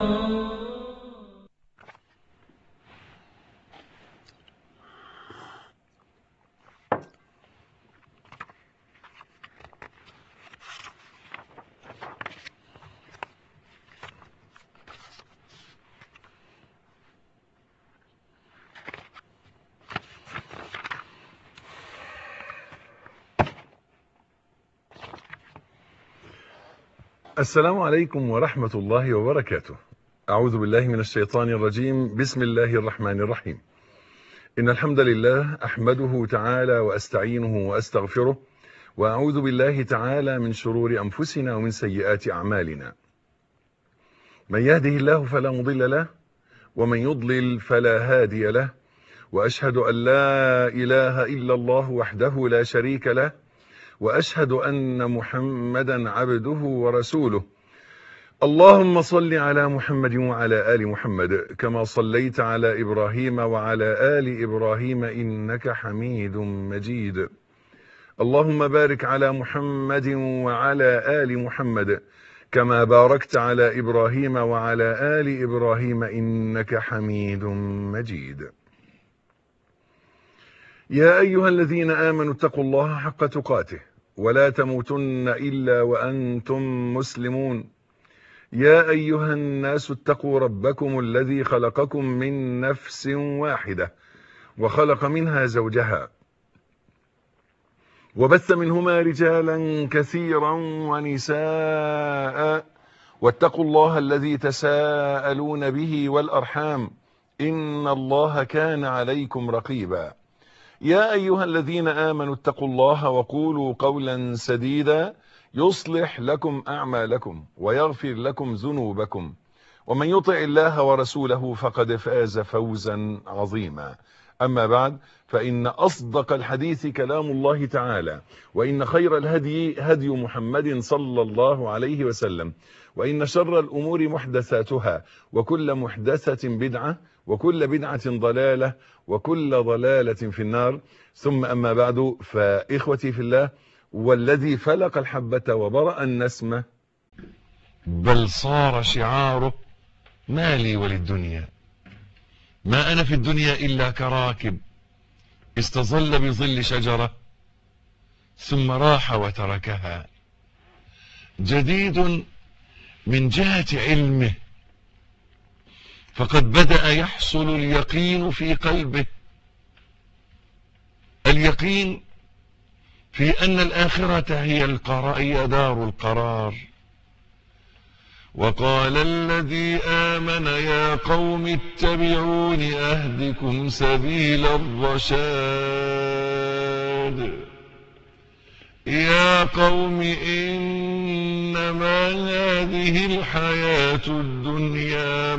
السلام عليكم ورحمة الله وبركاته أعوذ بالله من الشيطان الرجيم بسم الله الرحمن الرحيم إن الحمد لله أحمده تعالى وأستعينه وأستغفره وأعوذ بالله تعالى من شرور أنفسنا ومن سيئات أعمالنا من يهده الله فلا مضل له ومن يضلل فلا هادي له وأشهد أن لا إله إلا الله وحده لا شريك له واشهد ان محمدا عبده ورسوله اللهم صل على محمد وعلى ال محمد كما صليت على ابراهيم وعلى ال ابراهيم انك حميد مجيد اللهم بارك على محمد وعلى ال محمد كما باركت على ابراهيم وعلى ال ابراهيم انك حميد مجيد يا ايها الذين امنوا اتقوا الله حق تقاته ولا تموتن الا وانتم مسلمون يا ايها الناس اتقوا ربكم الذي خلقكم من نفس واحده وخلق منها زوجها وبث منهما رجالا كثيرا ونساء واتقوا الله الذي تساءلون به والارحام ان الله كان عليكم رقيبا يا ايها الذين امنوا اتقوا الله وقولوا قولا سديدا يصلح لكم اعمالكم ويغفر لكم ذنوبكم ومن يطع الله ورسوله فقد فاز فوزا عظيما اما بعد فان اصدق الحديث كلام الله تعالى وان خير الهدي هدي محمد صلى الله عليه وسلم وان شر الامور محدثاتها وكل محدثه بدعه وكل بدعة ضلالة وكل ضلالة في النار ثم أما بعد فإخوتي في الله والذي فلق الحبة وبرأ النسمة بل صار شعاره ما لي وللدنيا ما أنا في الدنيا إلا كراكب استظل بظل شجرة ثم راح وتركها جديد من جهة علمه فقد بدأ يحصل اليقين في قلبه اليقين في أن الآخرة هي القرار هي دار القرار وقال الذي آمن يا قوم اتبعون أهدكم سبيل الرشاد يا قوم إنما هذه الحياة الدنيا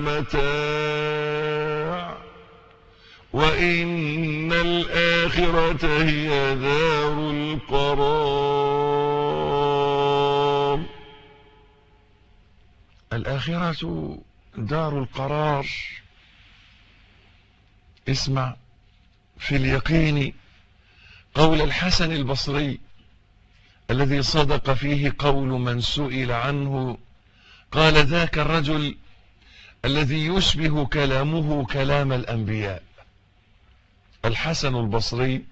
متاع وإن الآخرة هي دار القرار الآخرة دار القرار اسمع في اليقين قول الحسن البصري الذي صدق فيه قول من سئل عنه قال ذاك الرجل الذي يشبه كلامه كلام الأنبياء الحسن البصري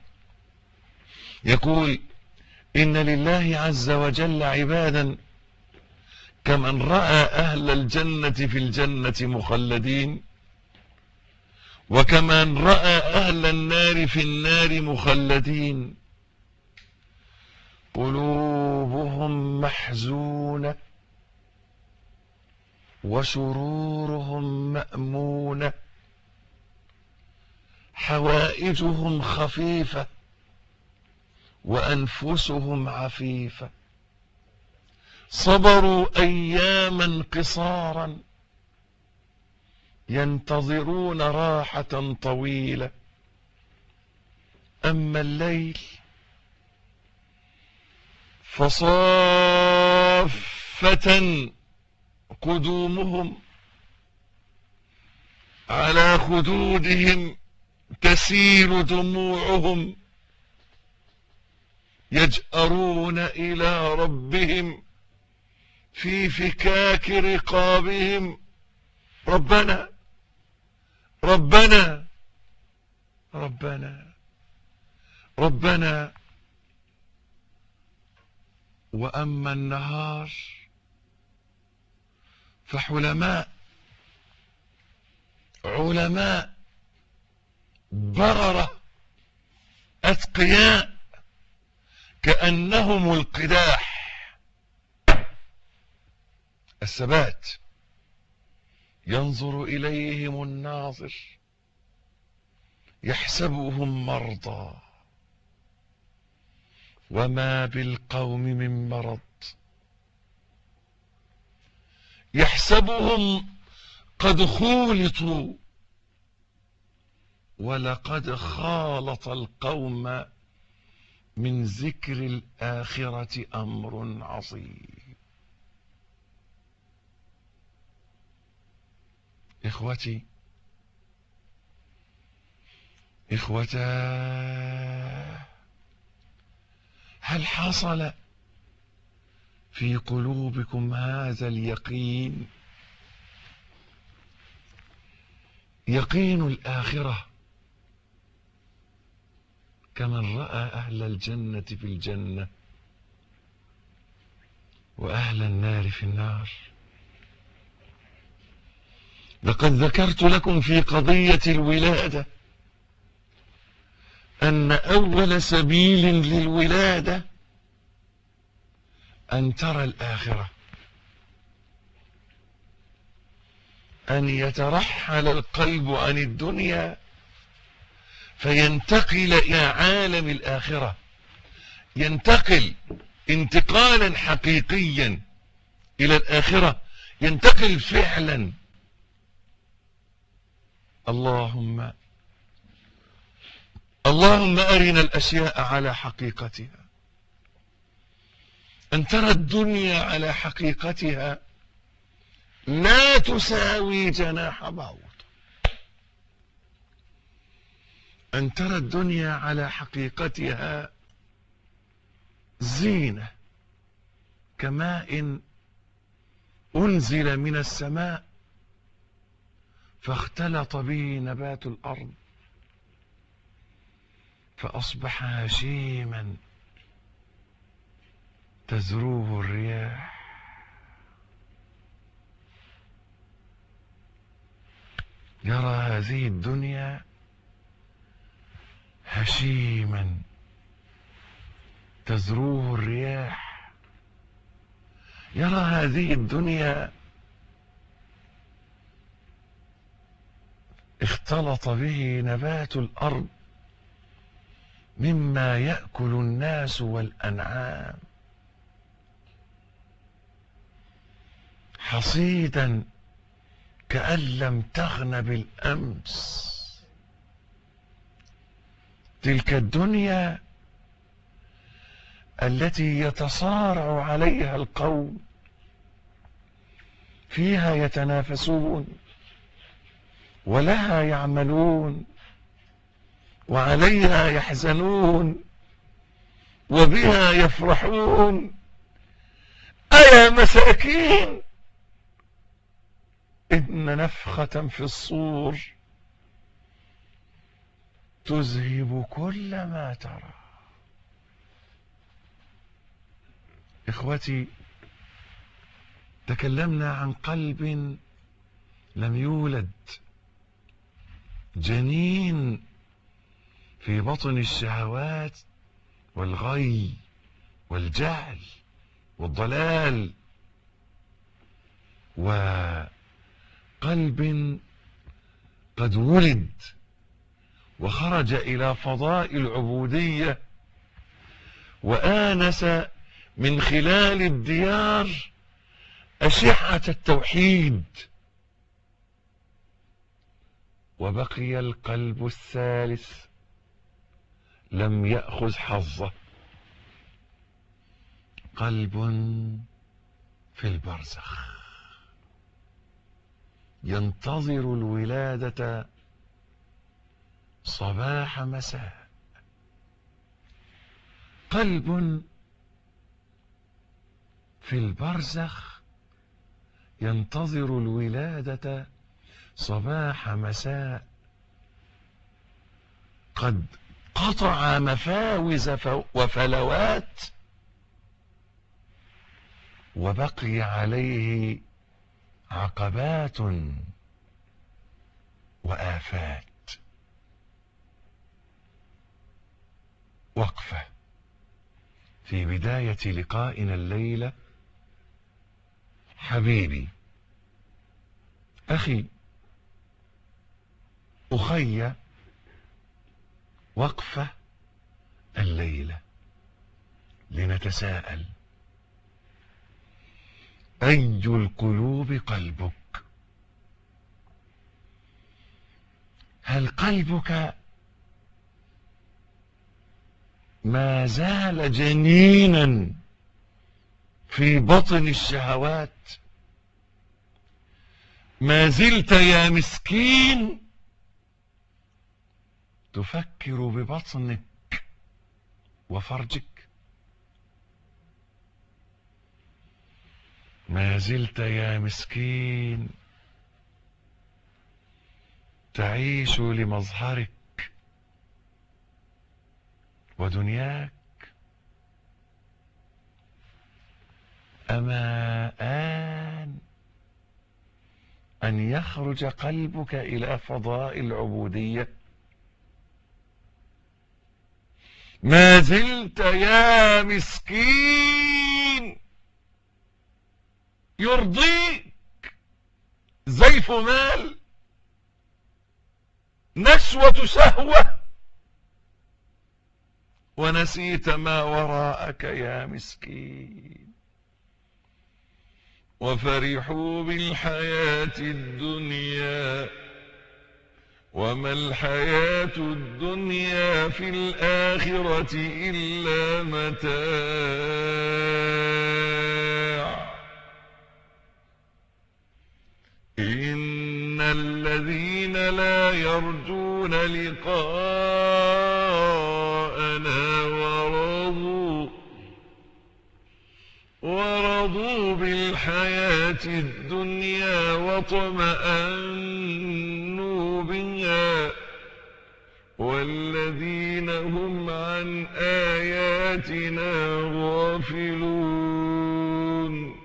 يقول إن لله عز وجل عبادا كمن رأى أهل الجنة في الجنة مخلدين وكمن رأى أهل النار في النار مخلدين قلوبهم محزونة وسرورهم مأمونة حوائجهم خفيفة وأنفسهم عفيفة صبروا أياما قصارا ينتظرون راحة طويلة أما الليل فصافة قدومهم على خدودهم تسيل دموعهم يجأرون إلى ربهم في فكاك رقابهم ربنا ربنا ربنا ربنا وأما النهار فحلماء علماء بررة أتقياء كأنهم القداح الثبات ينظر إليهم الناظر يحسبهم مرضى وما بالقوم من مرض يحسبهم قد خولطوا ولقد خالط القوم من ذكر الآخرة أمر عظيم إخوتي إخوتا هل حصل في قلوبكم هذا اليقين يقين الآخرة كمن رأى أهل الجنة في الجنة وأهل النار في النار لقد ذكرت لكم في قضية الولادة أن أول سبيل للولادة أن ترى الآخرة أن يترحل القلب عن الدنيا فينتقل إلى عالم الآخرة ينتقل انتقالا حقيقيا إلى الآخرة ينتقل فعلا اللهم اللهم أرنا الأشياء على حقيقتها أن ترى الدنيا على حقيقتها لا تساوي جناح بعوض أن ترى الدنيا على حقيقتها زينة كماء أنزل من السماء فاختلط به نبات الأرض فأصبح هشيما تزروه الرياح يرى هذه الدنيا هشيما تزروه الرياح يرى هذه الدنيا اختلط به نبات الأرض مما يأكل الناس والأنعام حصيدا كأن لم تغن بالأمس تلك الدنيا التي يتصارع عليها القوم فيها يتنافسون ولها يعملون وعليها يحزنون وبها يفرحون أيا مساكين إن نفخة في الصور تذهب كل ما ترى إخوتي تكلمنا عن قلب لم يولد جنين في بطن الشهوات والغي والجهل والضلال وقلب قد ولد وخرج إلى فضاء العبودية وآنس من خلال الديار أشعة التوحيد وبقي القلب الثالث لم يأخذ حظه قلب في البرزخ ينتظر الولادة صباح مساء قلب في البرزخ ينتظر الولادة صباح مساء قد قطع مفاوز ف- وفلوات وبقي عليه عقبات وآفات وقفة في بداية لقائنا الليلة حبيبي أخي أخي وقفة الليلة لنتساءل أي القلوب قلبك هل قلبك ما زال جنينا في بطن الشهوات ما زلت يا مسكين تفكر ببطنك وفرجك ما زلت يا مسكين تعيش لمظهرك ودنياك أما آن أن يخرج قلبك إلى فضاء العبودية ما زلت يا مسكين يرضيك زيف مال نشوة شهوة ونسيت ما وراءك يا مسكين وفرحوا بالحياة الدنيا وما الحياة الدنيا في الآخرة إلا متاع إن الذين لا يرجون لقاءنا ورضوا ورضوا بالحياة الدنيا واطمأنوا بها والذين هم عن آياتنا غافلون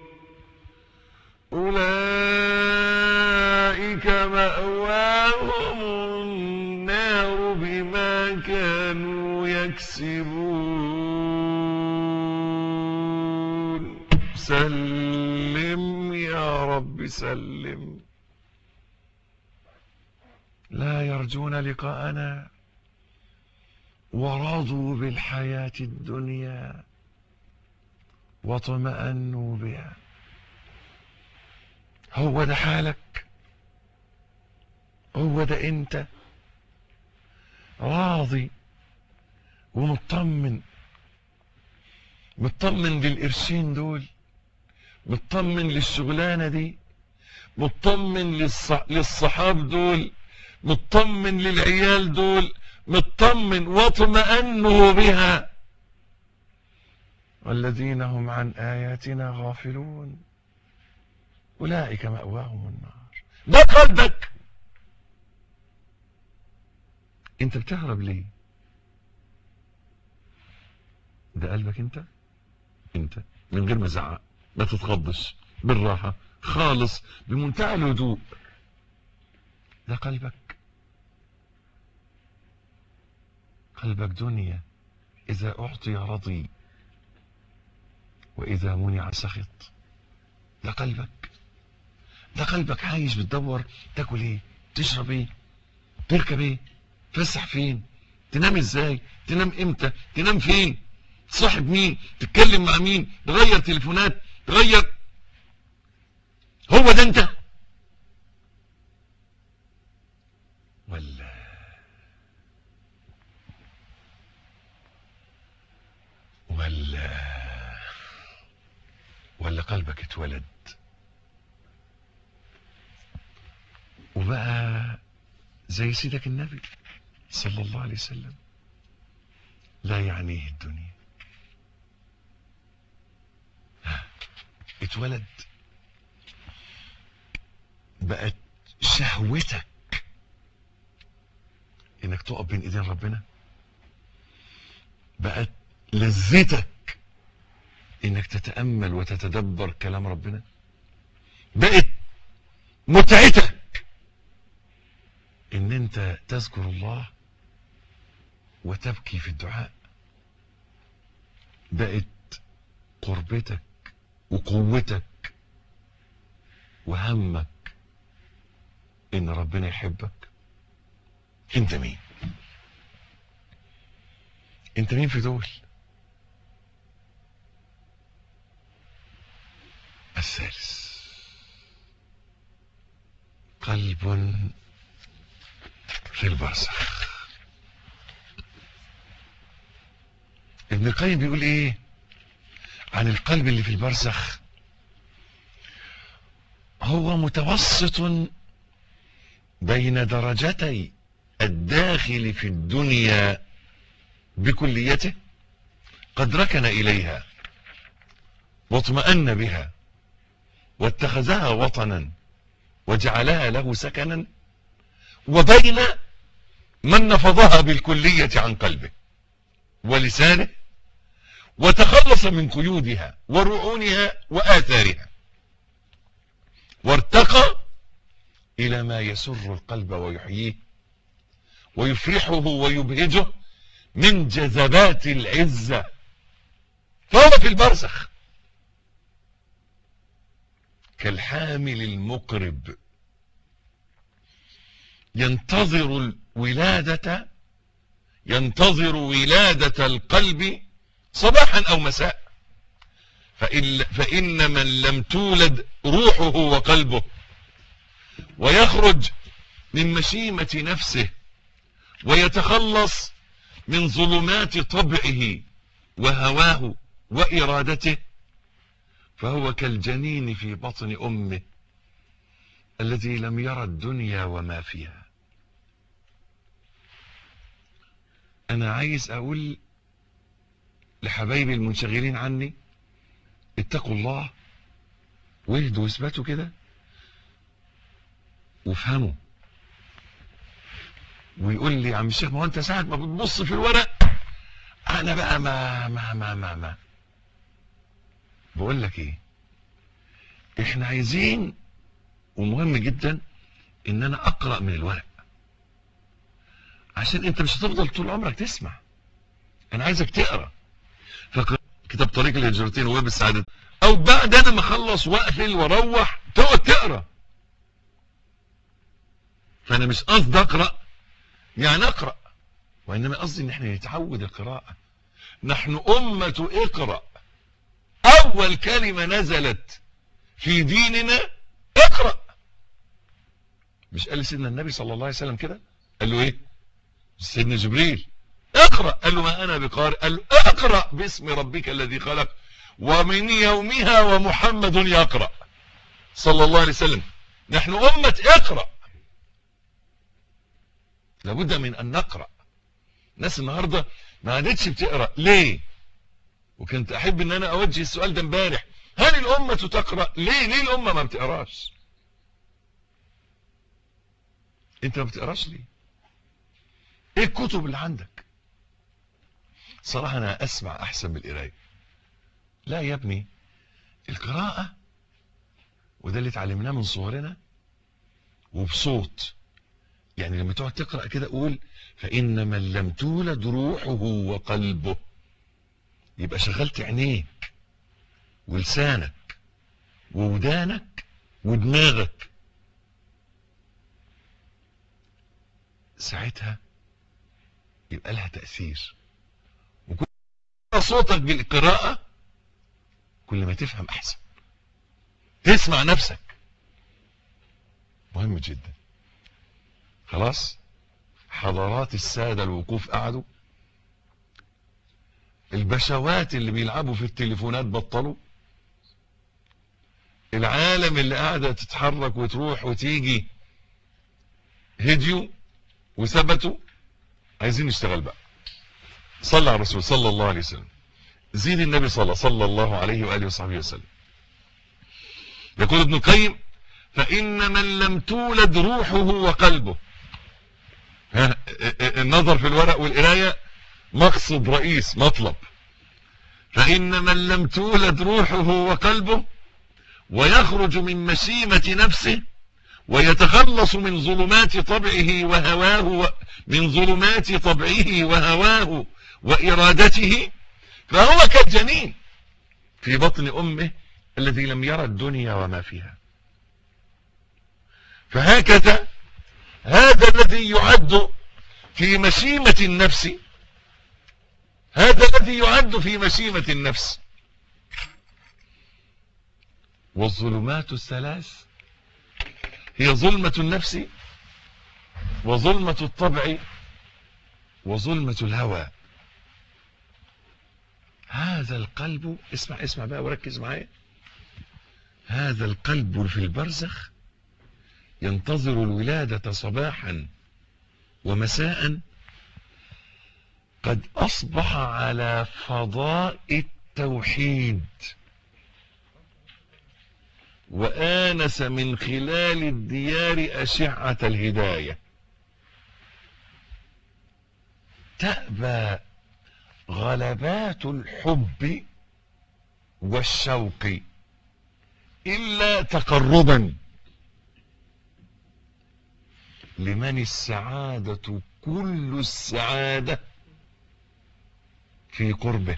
أولئك مأواهم النار بما كانوا يكسبون سلم يا رب سلم لا يرجون لقاءنا ورضوا بالحياة الدنيا واطمأنوا بها هو ده حالك هو ده انت راضي ومطمن مطمن للقرشين دول مطمن للشغلانة دي مطمن للص... للصحاب دول مطمن للعيال دول مطمن واطمأنوا بها والذين هم عن آياتنا غافلون أولئك مأواهم النار ده قلبك انت بتهرب ليه ده قلبك انت انت من غير ما زعق ما تتخضش بالراحة خالص بمنتهى الهدوء ده قلبك قلبك دنيا إذا أعطي رضي وإذا منع سخط ده قلبك ده قلبك عايش بتدور تاكل ايه تشرب ايه تركب ايه تفسح فين تنام ازاي تنام امتى تنام فين تصاحب مين تتكلم مع مين تغير تليفونات تغير هو ده انت ولا ولا ولا قلبك اتولد وبقى زي سيدك النبي صلى الله عليه وسلم لا يعنيه الدنيا ها، اتولد بقت شهوتك انك تقف بين ايدين ربنا بقت لذتك انك تتأمل وتتدبر كلام ربنا بقت متعتك ان انت تذكر الله وتبكي في الدعاء بقت قربتك وقوتك وهمك ان ربنا يحبك انت مين انت مين في دول الثالث قلب في البرزخ ابن القيم بيقول ايه عن القلب اللي في البرزخ هو متوسط بين درجتي الداخل في الدنيا بكليته قد ركن إليها واطمأن بها واتخذها وطنا وجعلها له سكنا وبين من نفضها بالكلية عن قلبه ولسانه وتخلص من قيودها ورعونها وآثارها وارتقى إلى ما يسر القلب ويحييه ويفرحه ويبهجه من جذبات العزة فهو في البرزخ كالحامل المقرب ينتظر الولادة ينتظر ولادة القلب صباحا أو مساء فإن, فإن من لم تولد روحه وقلبه ويخرج من مشيمة نفسه ويتخلص من ظلمات طبعه وهواه وإرادته فهو كالجنين في بطن أمه الذي لم يرى الدنيا وما فيها أنا عايز أقول لحبايبي المنشغلين عني اتقوا الله واهدوا واثبتوا كده وافهموا ويقول لي يا عم الشيخ ما هو انت ساعة ما بتبص في الورق انا بقى ما ما ما ما ما بقول لك ايه احنا عايزين ومهم جدا ان انا اقرأ من الورق عشان انت مش هتفضل طول عمرك تسمع انا عايزك تقرأ فقرأ كتاب طريق الهجرتين وواب السعادة او بعد انا ما اخلص واقفل واروح تقعد تقرأ فانا مش قصدي اقرأ يعني اقرأ وانما قصدي ان احنا نتعود القراءة نحن امة اقرأ اول كلمة نزلت في ديننا اقرأ مش قال سيدنا النبي صلى الله عليه وسلم كده قال له ايه سيدنا جبريل اقرأ قال له ما انا بقارئ قال له اقرأ باسم ربك الذي خلق ومن يومها ومحمد يقرأ صلى الله عليه وسلم نحن امة اقرأ لابد من ان نقرأ ناس النهاردة ما عادتش بتقرأ ليه وكنت احب ان انا اوجه السؤال ده امبارح هل الامة تقرأ ليه ليه الامة ما بتقراش انت ما بتقراش ليه ايه الكتب اللي عندك صراحة انا اسمع احسن من القراية لا يا ابني القراءة وده اللي اتعلمناه من صغرنا وبصوت يعني لما تقعد تقرأ كده قول فإن من لم تولد روحه وقلبه يبقى شغلت عينيك ولسانك وودانك ودماغك ساعتها يبقى لها تأثير وكل ما صوتك بالقراءة كل ما تفهم أحسن تسمع نفسك مهم جدا خلاص حضارات السادة الوقوف قعدوا البشوات اللي بيلعبوا في التليفونات بطلوا العالم اللي قاعدة تتحرك وتروح وتيجي هديوا وثبتوا عايزين نشتغل بقى صلى على الرسول صلى الله عليه وسلم زيد النبي صلى صلى الله عليه وآله وصحبه وسلم يقول ابن القيم فإن من لم تولد روحه وقلبه ها النظر في الورق والقراية مقصد رئيس مطلب فإن من لم تولد روحه وقلبه ويخرج من مشيمة نفسه ويتخلص من ظلمات طبعه وهواه من ظلمات طبعه وهواه وإرادته فهو كالجنين في بطن أمه الذي لم يرى الدنيا وما فيها فهكذا هذا الذي يعد في مشيمة النفس هذا الذي يعد في مشيمة النفس والظلمات الثلاث هي ظلمة النفس وظلمة الطبع وظلمة الهوى هذا القلب اسمع اسمع بقى وركز معايا هذا القلب في البرزخ ينتظر الولادة صباحا ومساء قد أصبح على فضاء التوحيد وآنس من خلال الديار أشعة الهداية تأبى غلبات الحب والشوق إلا تقربا لمن السعادة كل السعادة في قربه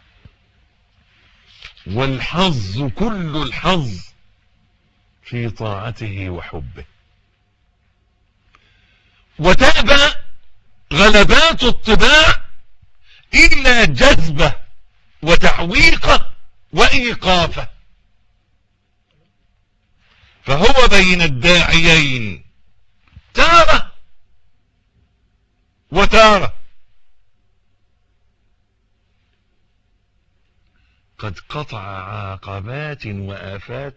والحظ كل الحظ في طاعته وحبه وتأبى غلبات الطباع إلا جذبه وتعويقه وإيقافه فهو بين الداعيين تارة وتارة قد قطع عاقبات وآفات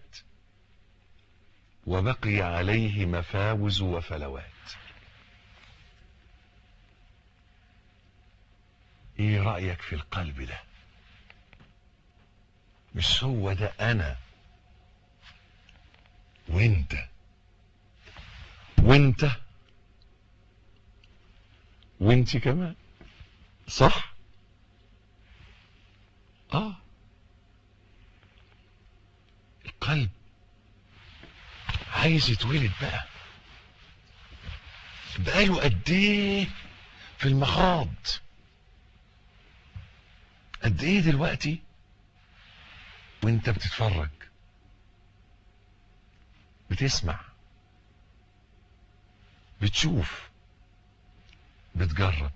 وبقي عليه مفاوز وفلوات ايه رأيك في القلب ده مش هو ده انا وانت وانت وانت كمان صح اه القلب عايز يتولد بقى بقاله قد ايه في المخاض قد ايه دلوقتي وانت بتتفرج بتسمع بتشوف بتجرب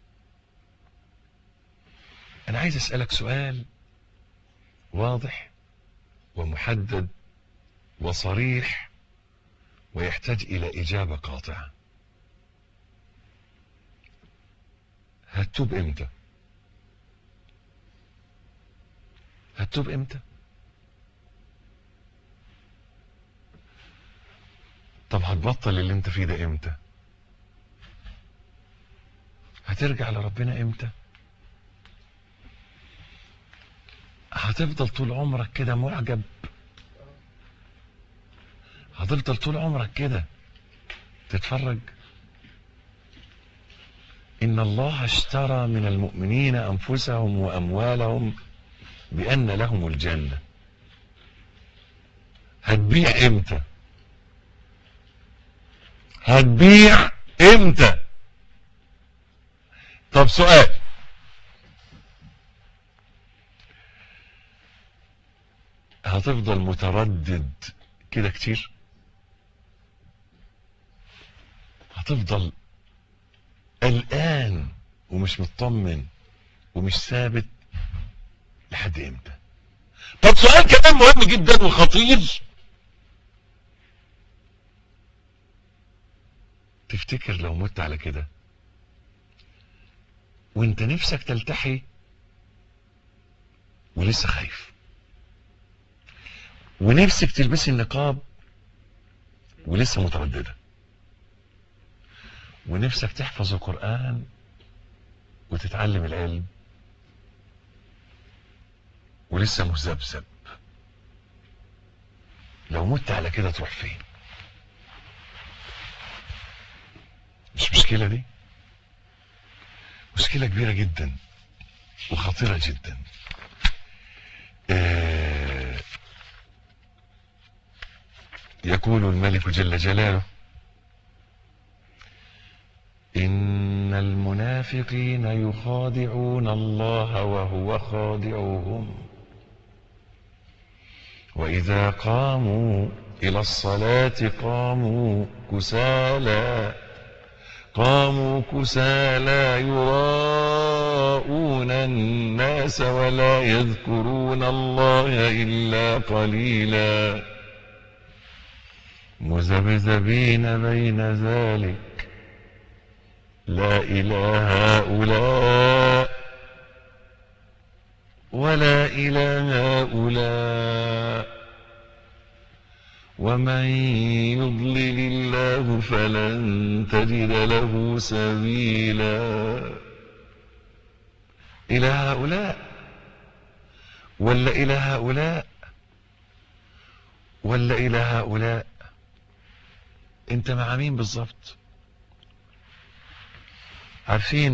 انا عايز اسألك سؤال واضح ومحدد وصريح ويحتاج الى اجابة قاطعة هتتوب امتى هتتوب امتى طب هتبطل اللي انت فيه ده امتى هترجع لربنا امتى هتفضل طول عمرك كده معجب هتفضل طول عمرك كده تتفرج ان الله اشترى من المؤمنين انفسهم واموالهم بان لهم الجنة هتبيع امتى هتبيع امتى طب سؤال هتفضل متردد كده كتير هتفضل قلقان ومش مطمن ومش ثابت لحد امتى طب سؤال كمان مهم جدا وخطير تفتكر لو مت على كده وانت نفسك تلتحي ولسه خايف ونفسك تلبسي النقاب ولسه مترددة ونفسك تحفظ القرآن وتتعلم العلم ولسه مذبذب لو مت على كده تروح فين المشكلة دي مشكلة كبيرة جدا وخطيرة جدا آه يقول الملك جل جلاله إن المنافقين يخادعون الله وهو خادعهم وإذا قاموا إلى الصلاة قاموا كسالى قاموا كسالى يراءون الناس ولا يذكرون الله إلا قليلا مذبذبين بين ذلك لا إله هؤلاء ولا إلى هؤلاء ومن يضلل الله فلن تجد له سبيلا إلى هؤلاء ولا إلى هؤلاء ولا إلى هؤلاء انت مع مين بالظبط عارفين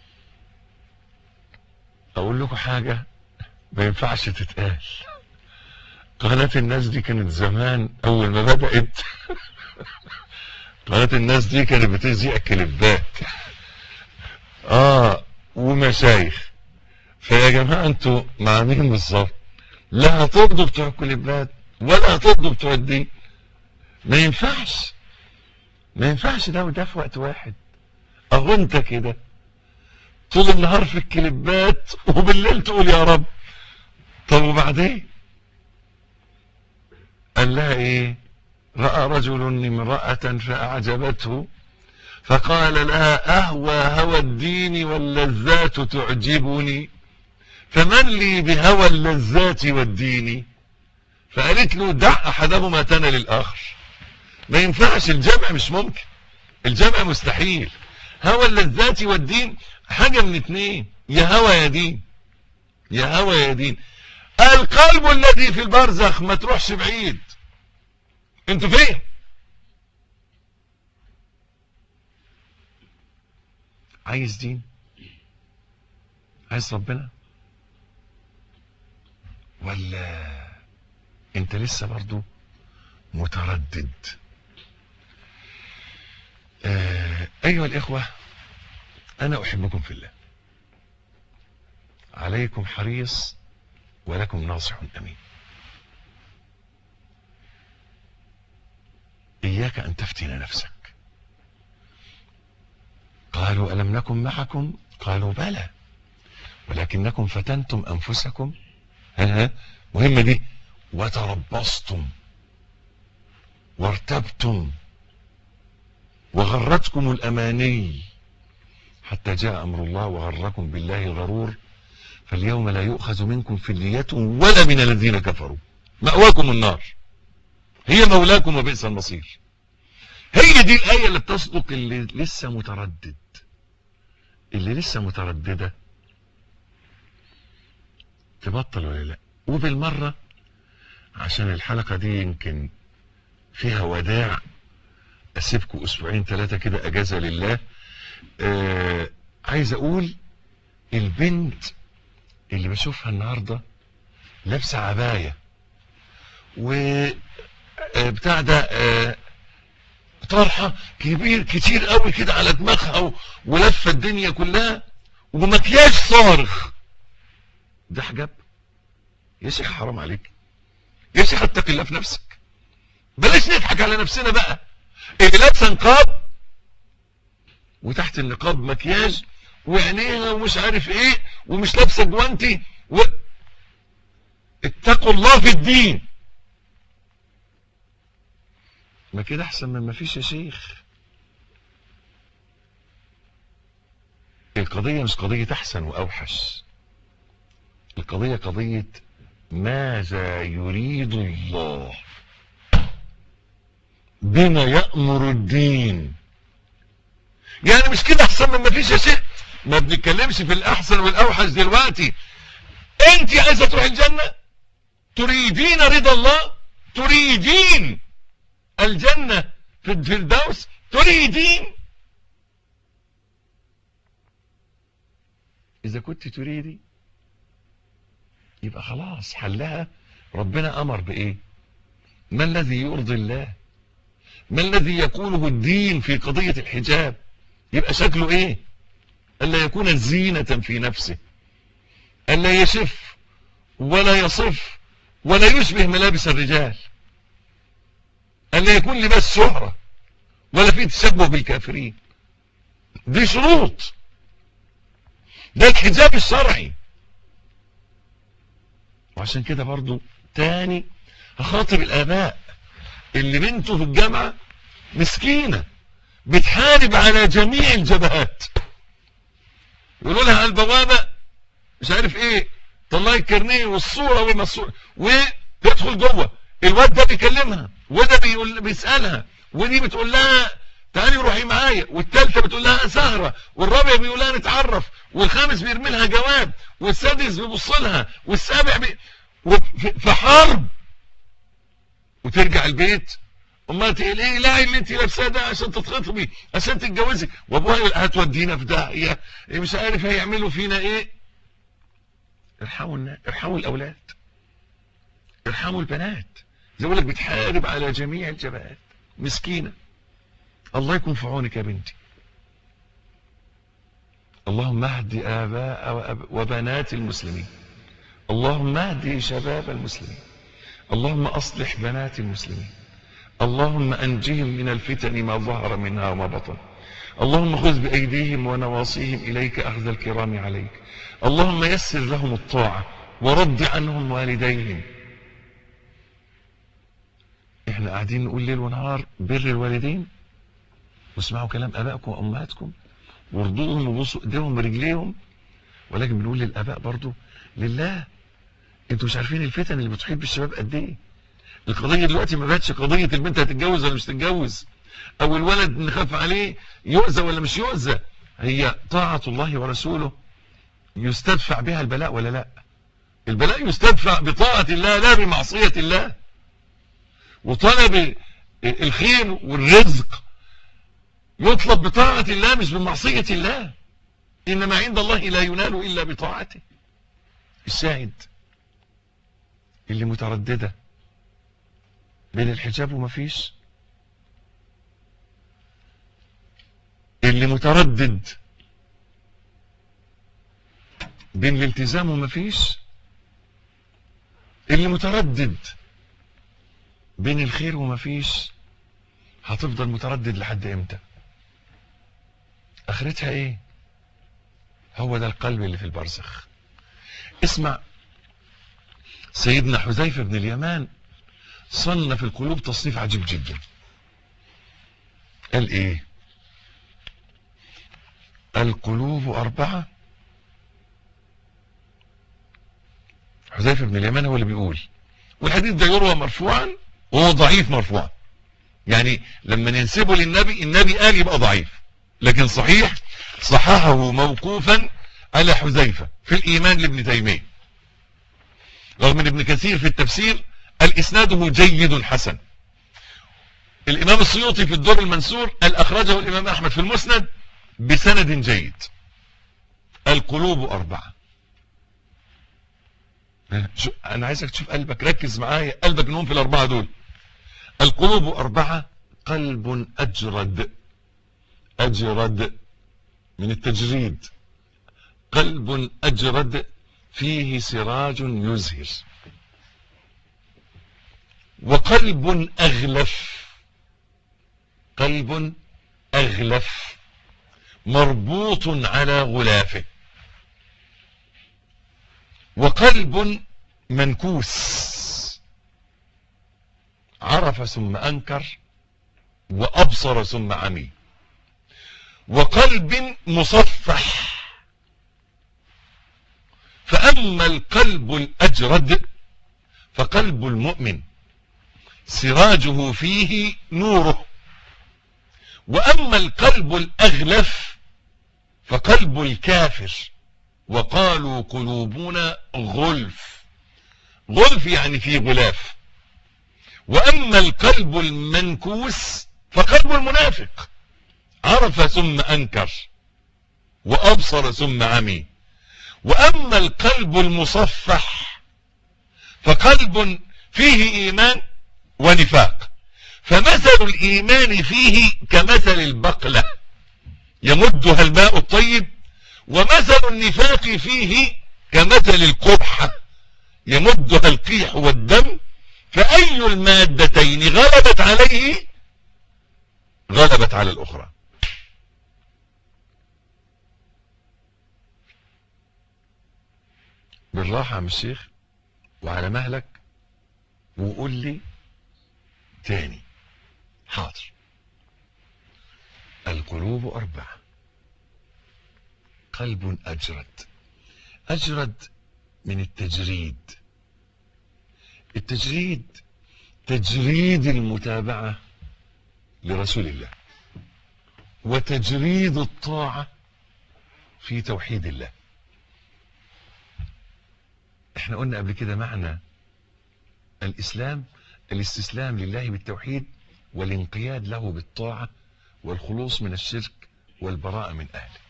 اقول لكم حاجة ما ينفعش تتقال قناة الناس دي كانت زمان اول ما بدأت قناة الناس دي كانت بتذيع كليبات اه ومشايخ فيا جماعة انتوا مع مين بالظبط لا هترضوا بتوع الكليبات ولا هترضوا بتوع الدين ما ينفعش ما ينفعش ده وده في وقت واحد اهو انت كده طول النهار في الكليبات وبالليل تقول يا رب طب وبعدين قال لها ايه رأى رجل امرأة فأعجبته فقال لها أهوى هوى الدين واللذات تعجبني فمن لي بهوى اللذات والدين فقالت له دع أحدهما تنى للآخر ما ينفعش الجمع مش ممكن الجمع مستحيل هوى اللذات والدين حاجة من اتنين يا هوى يا دين يا هوى يا دين القلب الذي في البرزخ ما تروحش بعيد انتوا فين عايز دين عايز ربنا ولا انت لسه برضو متردد آه ايها الاخوة انا احبكم في الله عليكم حريص ولكم ناصح امين اياك ان تفتن نفسك قالوا الم نكن معكم قالوا بلى ولكنكم فتنتم انفسكم ها ها مهمة دي وتربصتم وارتبتم وغرتكم الاماني حتى جاء امر الله وغركم بالله الغرور فاليوم لا يؤخذ منكم فدية ولا من الذين كفروا مأواكم النار هي مولاكم وبئس المصير هي دي الآية اللي بتصدق اللي لسه متردد اللي لسه مترددة تبطل ولا لا وبالمرة عشان الحلقة دي يمكن فيها وداع اسيبكم اسبوعين ثلاثة كده اجازة لله آه عايز اقول البنت اللي بشوفها النهاردة لابسة عباية و آه بتاع ده آه طرحة كبير كتير قوي كده على دماغها ولفة الدنيا كلها ومكياج صارخ ده حجاب يا شيخ حرام عليك يا شيخ اتق الله في نفسك بلاش نضحك على نفسنا بقى اللي لابسه نقاب وتحت النقاب مكياج وعينيها ومش عارف ايه ومش لابسه جوانتي و... اتقوا الله في الدين ما كده احسن من ما فيش يا شيخ القضية مش قضية احسن واوحش القضية قضية ماذا يريد الله بما يأمر الدين يعني مش كده احسن من ما فيش يا شيخ ما بنتكلمش في الاحسن والاوحش دلوقتي انت عايزه تروح الجنه تريدين رضا الله تريدين الجنه في الفردوس تريدين إذا كنت تريدي يبقى خلاص حلها ربنا أمر بإيه ما الذي يرضي الله ما الذي يقوله الدين في قضية الحجاب يبقى شكله إيه ألا يكون زينة في نفسه ألا يشف ولا يصف ولا يشبه ملابس الرجال ألا يكون لباس شهرة ولا فيه تشبه بالكافرين دي شروط ده الحجاب الشرعي وعشان كده برضو تاني هخاطب الآباء اللي بنته في الجامعة مسكينة بتحارب على جميع الجبهات يقولوا لها على البوابة مش عارف ايه طلعي الكارنيه والصورة والمصورة وتدخل جوه الواد ده بيكلمها وده بيقول بيسألها ودي بتقول لها تعالي روحي معايا والثالثه بتقول لها سهره والرابع بيقول لها نتعرف والخامس بيرمي لها جواب والسادس بيبص لها والسابع بي... في حرب وترجع البيت امها تقول ايه لا اللي انت لابساه ده عشان تتخطبي عشان تتجوزي وابوها يقول هتودينا في داهيه مش عارف هيعملوا فينا ايه ارحموا الناس ارحموا الاولاد ارحموا البنات زي ما لك بتحارب على جميع الجبهات مسكينه الله يكون في عونك يا بنتي اللهم اهد آباء وبنات المسلمين اللهم اهد شباب المسلمين اللهم أصلح بنات المسلمين اللهم أنجهم من الفتن ما ظهر منها وما بطن اللهم خذ بأيديهم ونواصيهم إليك أخذ الكرام عليك اللهم يسر لهم الطاعة ورد عنهم والديهم احنا قاعدين نقول ليل ونهار بر الوالدين واسمعوا كلام ابائكم وامهاتكم وارضوهم وبصوا ايديهم ورجليهم ولكن بنقول للاباء برضو لله انتوا مش عارفين الفتن اللي بتحيط بالشباب قد ايه القضيه دلوقتي ما بقتش قضيه البنت هتتجوز ولا مش تتجوز او الولد نخاف عليه يؤذى ولا مش يؤذى هي طاعه الله ورسوله يستدفع بها البلاء ولا لا البلاء يستدفع بطاعه الله لا بمعصيه الله وطلب الخير والرزق يطلب بطاعة الله مش بمعصية الله إنما عند الله لا ينال إلا بطاعته الشاهد اللي مترددة بين الحجاب ومفيش اللي متردد بين الالتزام ومفيش اللي متردد بين الخير ومفيش هتفضل متردد لحد امتى اخرتها ايه هو ده القلب اللي في البرزخ اسمع سيدنا حذيفة بن اليمان صنف القلوب تصنيف عجيب جدا قال ايه القلوب اربعة حذيفة بن اليمان هو اللي بيقول والحديث ده يروى مرفوعا وهو ضعيف مرفوعا يعني لما ننسبه للنبي النبي قال يبقى ضعيف لكن صحيح صححه موقوفا على حذيفة في الإيمان لابن تيمية رغم ان ابن كثير في التفسير قال إسناده جيد حسن الإمام السيوطي في الدور المنسور قال أخرجه الإمام أحمد في المسند بسند جيد القلوب أربعة أنا عايزك تشوف قلبك ركز معايا قلبك نوم في الأربعة دول القلوب أربعة قلب أجرد أجرد من التجريد قلب أجرد فيه سراج يزهر وقلب أغلف قلب أغلف مربوط على غلافه وقلب منكوس عرف ثم أنكر وأبصر ثم عمي وقلب مصفح فأما القلب الأجرد فقلب المؤمن سراجه فيه نوره وأما القلب الأغلف فقلب الكافر وقالوا قلوبنا غلف غلف يعني في غلاف وأما القلب المنكوس فقلب المنافق عرف ثم أنكر وأبصر ثم عمي واما القلب المصفح فقلب فيه ايمان ونفاق فمثل الايمان فيه كمثل البقلة يمدها الماء الطيب ومثل النفاق فيه كمثل القرحة يمدها القيح والدم فأي المادتين غلبت عليه غلبت على الأخرى بالراحة يا عم الشيخ وعلى مهلك وقول لي تاني حاضر القلوب أربعة قلب أجرد أجرد من التجريد التجريد تجريد المتابعة لرسول الله وتجريد الطاعة في توحيد الله احنا قلنا قبل كده معنى الإسلام الاستسلام لله بالتوحيد والانقياد له بالطاعة والخلوص من الشرك والبراءة من أهله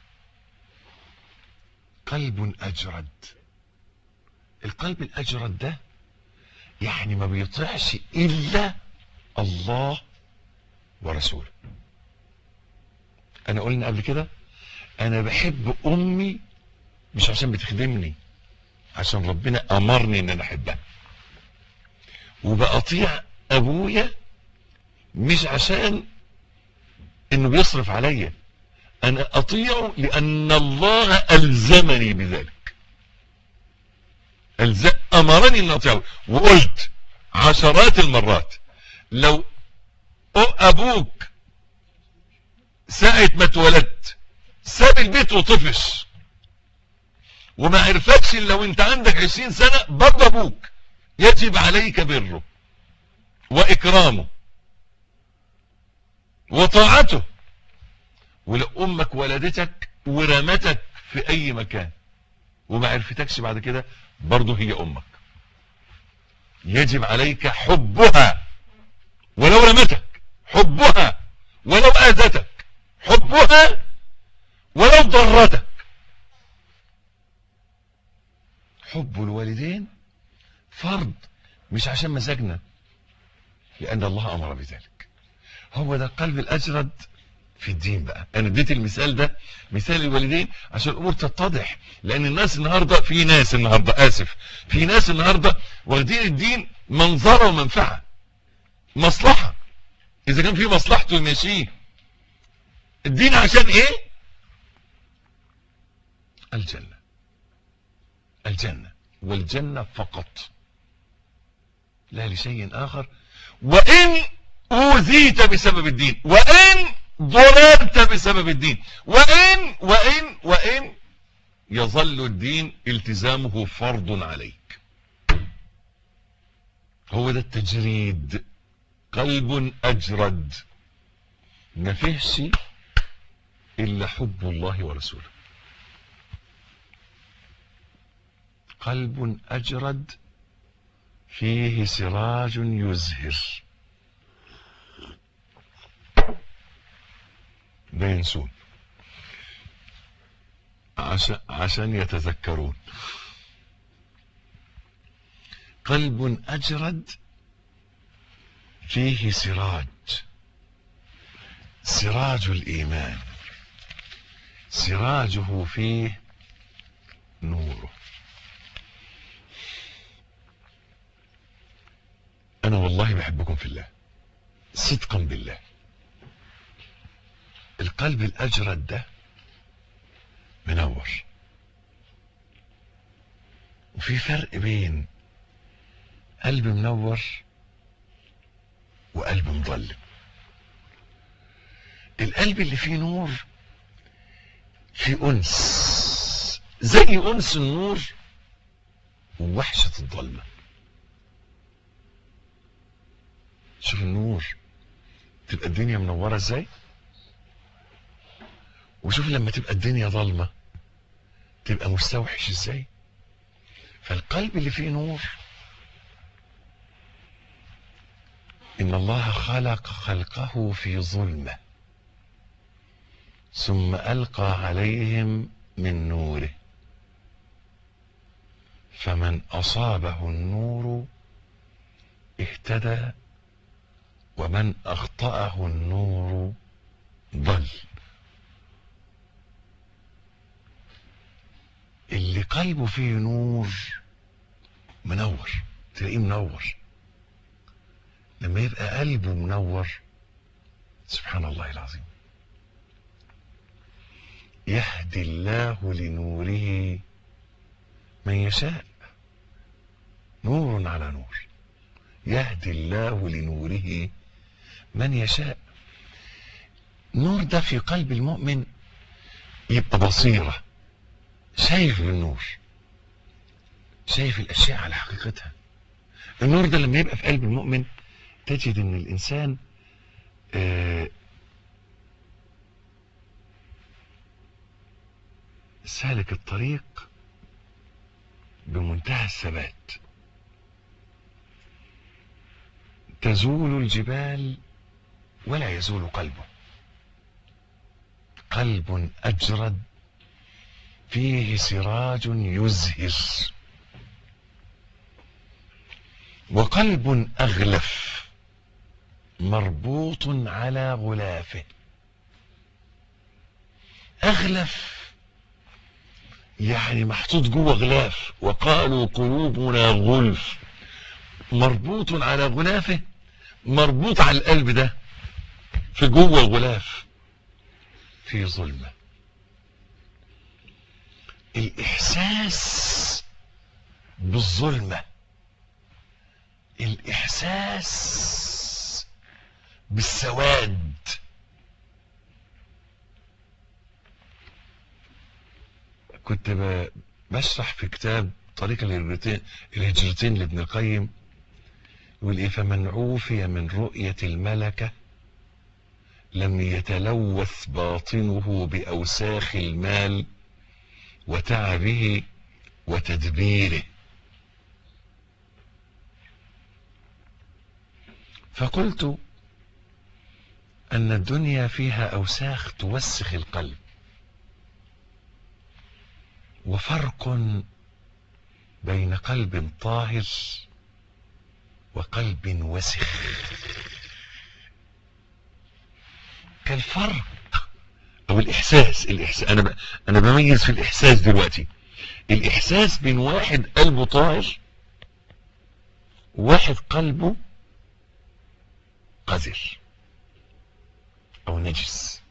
قلب أجرد القلب الأجرد ده يعني ما بيطيعش إلا الله ورسوله أنا قلنا قبل كده أنا بحب أمي مش عشان بتخدمني عشان ربنا أمرني إن أنا أحبها وبأطيع أبويا مش عشان إنه بيصرف عليا أنا أطيعه لأن الله ألزمني بذلك ألزم أمرني أن أطيعه وقلت عشرات المرات لو أبوك ساعة ما اتولدت ساب البيت وطفش وما عرفتش لو انت عندك عشرين سنة برضه ابوك يجب عليك بره واكرامه وطاعته ولو امك ولدتك ورمتك في اي مكان وما عرفتكش بعد كده برضه هي امك يجب عليك حبها ولو رمتك حبها ولو اذتك حبها ولو ضرتك حب الوالدين فرض مش عشان مزاجنا لان الله امر بذلك هو ده قلب الاجرد في الدين بقى انا اديت المثال ده مثال الوالدين عشان الامور تتضح لان الناس النهارده في ناس النهارده اسف في ناس النهارده واخدين الدين منظره ومنفعه مصلحه اذا كان في مصلحته يمشيه الدين عشان ايه الجنه الجنه والجنه فقط لا لشيء اخر وان اوذيت بسبب الدين وان ضررت بسبب الدين وإن وإن وإن يظل الدين التزامه فرض عليك هو ده التجريد قلب أجرد ما فيهش إلا حب الله ورسوله قلب أجرد فيه سراج يزهر لا ينسون عشان, عشان يتذكرون قلب أجرد فيه سراج سراج الإيمان سراجه فيه نوره أنا والله بحبكم في الله صدقا بالله القلب الأجرد ده منور وفي فرق بين قلب منور وقلب مظلم القلب اللي فيه نور في أنس زي أنس النور ووحشة الظلمة شوف النور تبقى الدنيا منورة ازاي وشوف لما تبقى الدنيا ظلمة تبقى مستوحش ازاي فالقلب اللي فيه نور ان الله خلق خلقه في ظلمة ثم القى عليهم من نوره فمن أصابه النور اهتدى ومن أخطأه النور ضل اللي قلبه فيه نور منور تلاقيه منور لما يبقى قلبه منور سبحان الله العظيم يهدي الله لنوره من يشاء نور على نور يهدي الله لنوره من يشاء نور ده في قلب المؤمن يبقى بصيرة شايف بالنور شايف الأشياء على حقيقتها النور ده لما يبقى في قلب المؤمن تجد ان الانسان آه سالك الطريق بمنتهى الثبات تزول الجبال ولا يزول قلبه قلب أجرد فيه سراج يزهر وقلب أغلف مربوط على غلافه أغلف يعني محطوط جوه غلاف وقالوا قلوبنا غلف مربوط على غلافه مربوط على القلب ده في جوه الغلاف في ظلمة الإحساس بالظلمة الإحساس بالسواد كنت ب- بشرح في كتاب طريق الهجرتين الهجرتين لابن القيم يقول ايه فمن عوفي من رؤية الملكة لم يتلوث باطنه بأوساخ المال وتعبه وتدبيره فقلت أن الدنيا فيها أوساخ توسخ القلب وفرق بين قلب طاهر وقلب وسخ كالفرق او الاحساس الاحساس انا ب... انا بميز في الاحساس دلوقتي الاحساس بين واحد قلبه طاهر وواحد قلبه قذر او نجس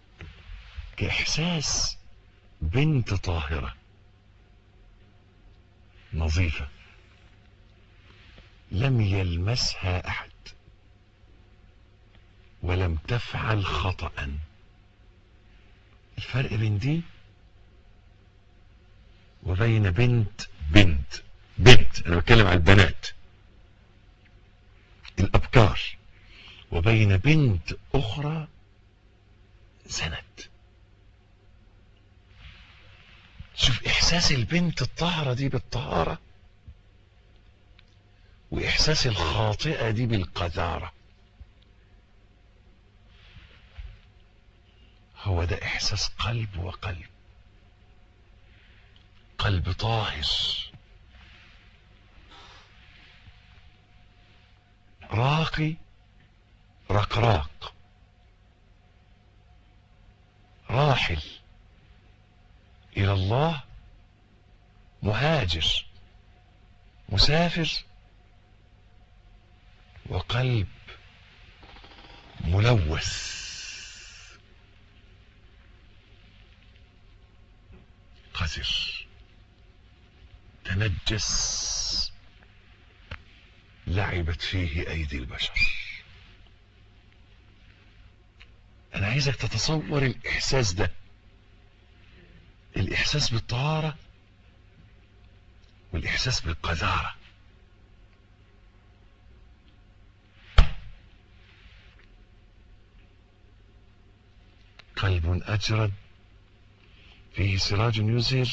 كاحساس بنت طاهره نظيفه لم يلمسها احد ولم تفعل خطأ الفرق بين دي وبين بنت بنت بنت انا بتكلم على البنات الابكار وبين بنت اخرى زنت شوف احساس البنت الطاهرة دي بالطهارة واحساس الخاطئة دي بالقذارة هو ده احساس قلب وقلب قلب طاهر راقي رقراق راحل الى الله مهاجر مسافر وقلب ملوث قذر تنجس لعبت فيه ايدي البشر انا عايزك تتصور الاحساس ده الاحساس بالطهارة والاحساس بالقذارة قلب اجرد فيه سراج يزهر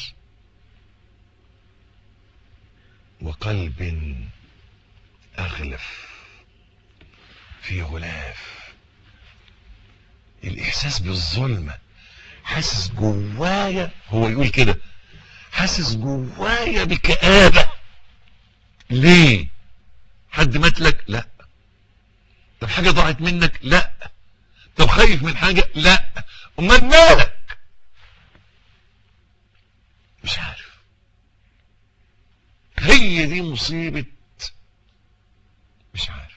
وقلب أغلف في غلاف الإحساس بالظلمة حاسس جوايا هو يقول كده حاسس جوايا بكآبة ليه حد مات لك لا طب حاجة ضاعت منك لا طب خايف من حاجة لا امال مالك مش عارف هي دي مصيبة مش عارف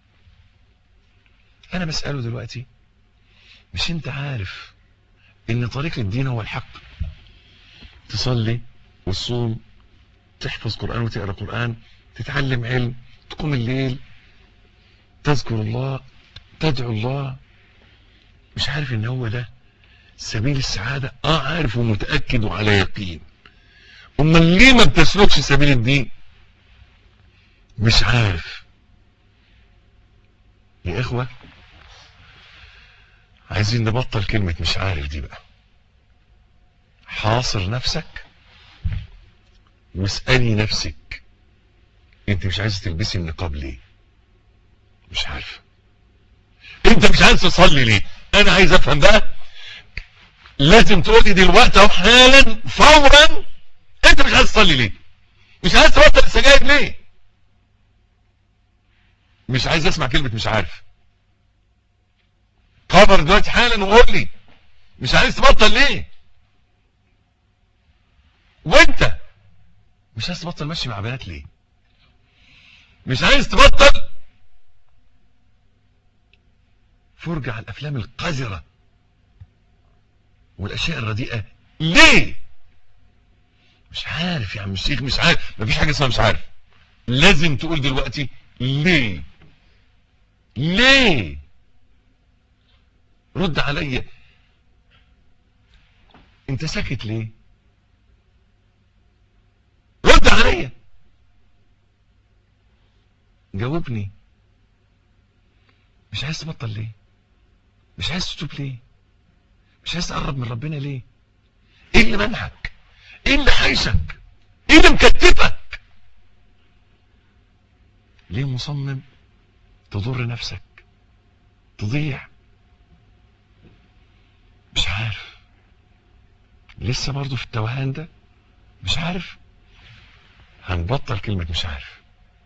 انا بسأله دلوقتي مش انت عارف ان طريق الدين هو الحق تصلي وتصوم تحفظ قرآن وتقرأ قرآن تتعلم علم تقوم الليل تذكر الله تدعو الله مش عارف ان هو ده سبيل السعادة اه عارف ومتأكد وعلى يقين امال ليه ما بتسلكش سبيل الدين مش عارف يا اخوة عايزين نبطل كلمة مش عارف دي بقى حاصر نفسك واسألي نفسك انت مش عايز تلبسي النقاب ليه مش عارف انت مش عايز تصلي ليه انا عايز افهم بقى لازم تقولي دلوقتي اهو حالا فورا انت مش عايز تصلي ليه مش عايز تبطل السجاير ليه مش عايز اسمع كلمة مش عارف خبر دلوقتي حالا وقول لي مش عايز تبطل ليه وانت مش عايز تبطل ماشي مع بنات ليه مش عايز تبطل فرجة على الافلام القذرة والاشياء الرديئة ليه مش عارف يا عم الشيخ مش عارف مفيش حاجة اسمها مش عارف لازم تقول دلوقتي ليه ليه رد عليا انت ساكت ليه رد عليا جاوبني مش عايز تبطل ليه مش عايز تتوب ليه مش عايز تقرب من ربنا ليه ايه اللي منعك ايه اللي حايشك ايه اللي مكتفك ليه مصمم تضر نفسك تضيع مش عارف لسه برضو في التوهان ده مش عارف هنبطل كلمة مش عارف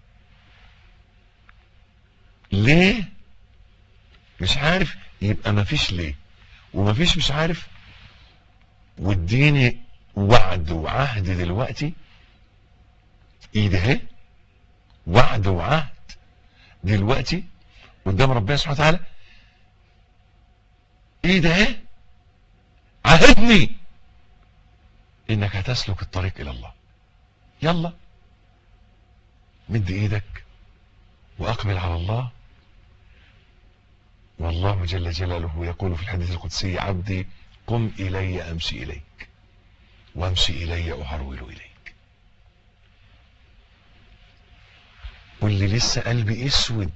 ليه مش عارف يبقى مفيش ليه ومفيش مش عارف واديني وعد وعهد دلوقتي ايه ده اهي وعد وعهد دلوقتي قدام ربنا سبحانه وتعالى ايه ده اهي عهدني انك هتسلك الطريق الى الله يلا مد ايدك واقبل على الله والله جل جلاله يقول في الحديث القدسي عبدي قم الي امشي اليك وامشي الي اهرول اليك واللي لسه قلبي اسود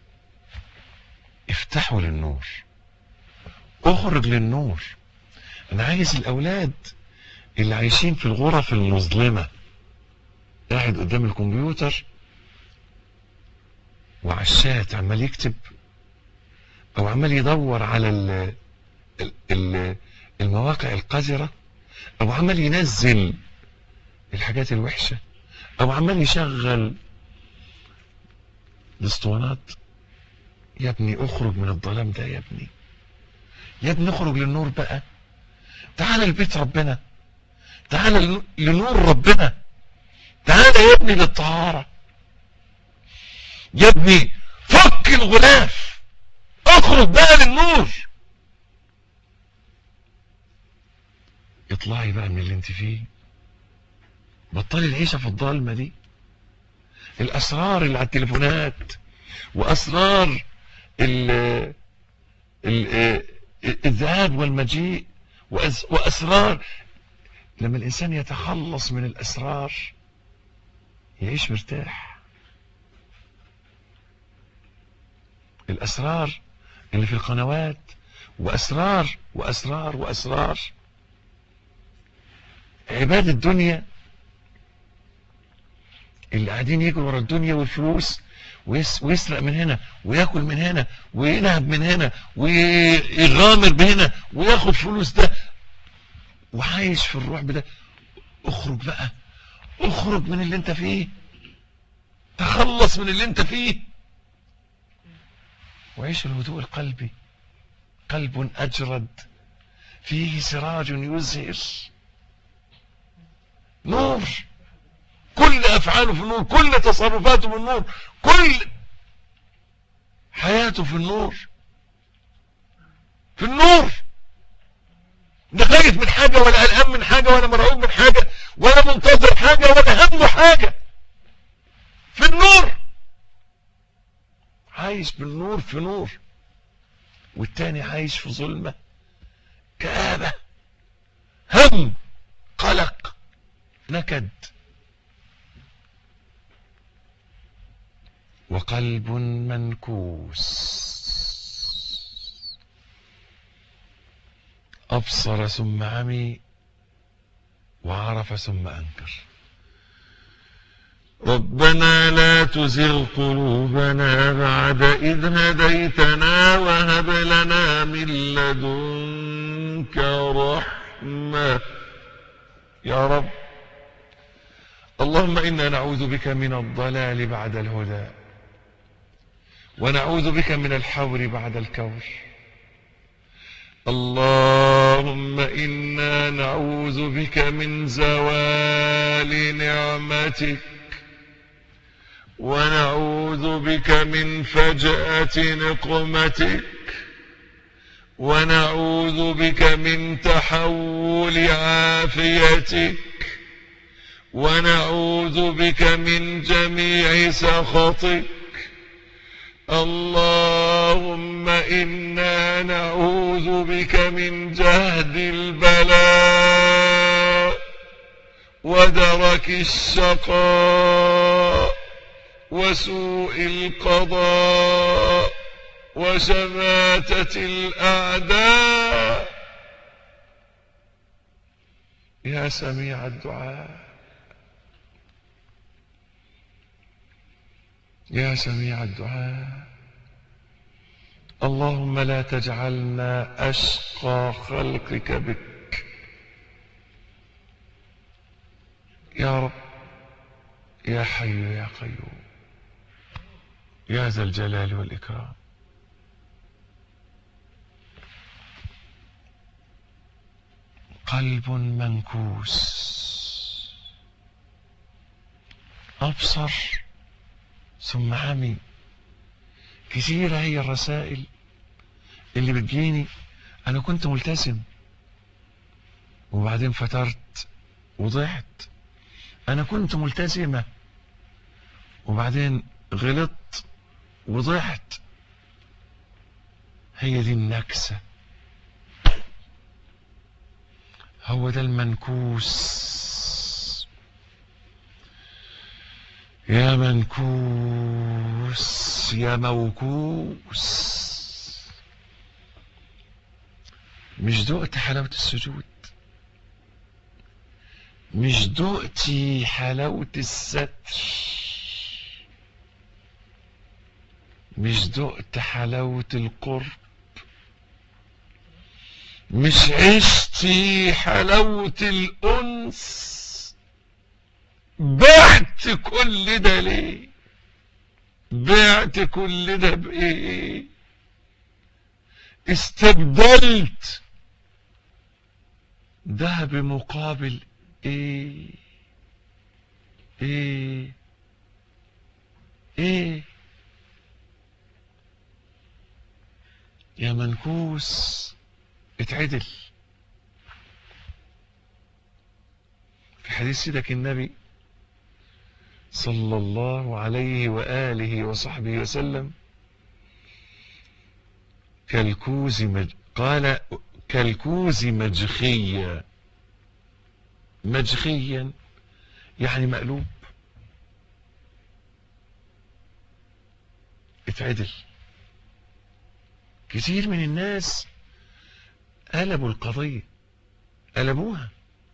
افتحوا للنور اخرج للنور انا عايز الاولاد اللي عايشين في الغرف المظلمة قاعد قدام الكمبيوتر وعلى الشات عمال يكتب او عمال يدور على ال ال المواقع القذرة او عمال ينزل الحاجات الوحشة او عمال يشغل الاسطوانات يا ابني اخرج من الظلام ده يا ابني يا ابني اخرج للنور بقى تعال لبيت ربنا تعال لنور ربنا تعال يا ابني للطهارة يا ابني فك الغلاف اخرج بقى للنور اطلعي بقى من اللي انت فيه بطلي العيشة في الضلمة دي الاسرار اللي على التليفونات واسرار ال ال الذهاب والمجيء واسرار لما الانسان يتخلص من الاسرار يعيش مرتاح الاسرار اللي في القنوات واسرار واسرار واسرار عباد الدنيا اللي قاعدين يجروا ورا الدنيا والفلوس ويس ويسرق من هنا وياكل من هنا وينهب من هنا ويغامر بهنا وياخد فلوس ده وعايش في الرعب ده اخرج بقى اخرج من اللي انت فيه تخلص من اللي انت فيه وعيش الهدوء القلبي قلب أجرد فيه سراج يزهر نور كل أفعاله في النور كل تصرفاته في النور كل حياته في النور في النور لا خايف من حاجة ولا قلقان من حاجة ولا مرعوب من حاجة ولا منتظر حاجة ولا همه حاجة في النور عايش بالنور في نور والتاني عايش في ظلمة كآبة هم قلق نكد وقلب منكوس أبصر ثم عمي وعرف ثم أنكر ربنا لا تزغ قلوبنا بعد إذ هديتنا وهب لنا من لدنك رحمة يا رب اللهم إنا نعوذ بك من الضلال بعد الهدى ونعوذ بك من الحور بعد الكور اللهم إنا نعوذ بك من زوال نعمتك ونعوذ بك من فجأة نقمتك ونعوذ بك من تحول عافيتك ونعوذ بك من جميع سخطك اللهم إنا نعوذ بك من جهد البلاء ودرك الشقاء وسوء القضاء وشماتة الأعداء يا سميع الدعاء يا سميع الدعاء اللهم لا تجعلنا أشقى خلقك بك يا رب يا حي يا قيوم يا ذا الجلال والإكرام قلب منكوس أبصر ثم عمي كثيرة هي الرسائل اللي بتجيني أنا كنت ملتزم وبعدين فترت وضعت أنا كنت ملتزمة وبعدين غلطت وضعت هي دي النكسة هو ده المنكوس يا منكوس يا موكوس مش دقت حلاوة السجود مش دقتي حلاوة الستر مش دقت حلاوة القرب مش عشتي حلاوة الأنس بعت كل ده ليه بعت كل ده بإيه استبدلت ده بمقابل ايه ايه ايه يا منكوس اتعدل في حديث سيدك النبي صلى الله عليه وآله وصحبه وسلم كالكوز مج... قال كالكوز مجخيا مجخيا يعني مقلوب اتعدل كثير من الناس قلبوا القضية قلبوها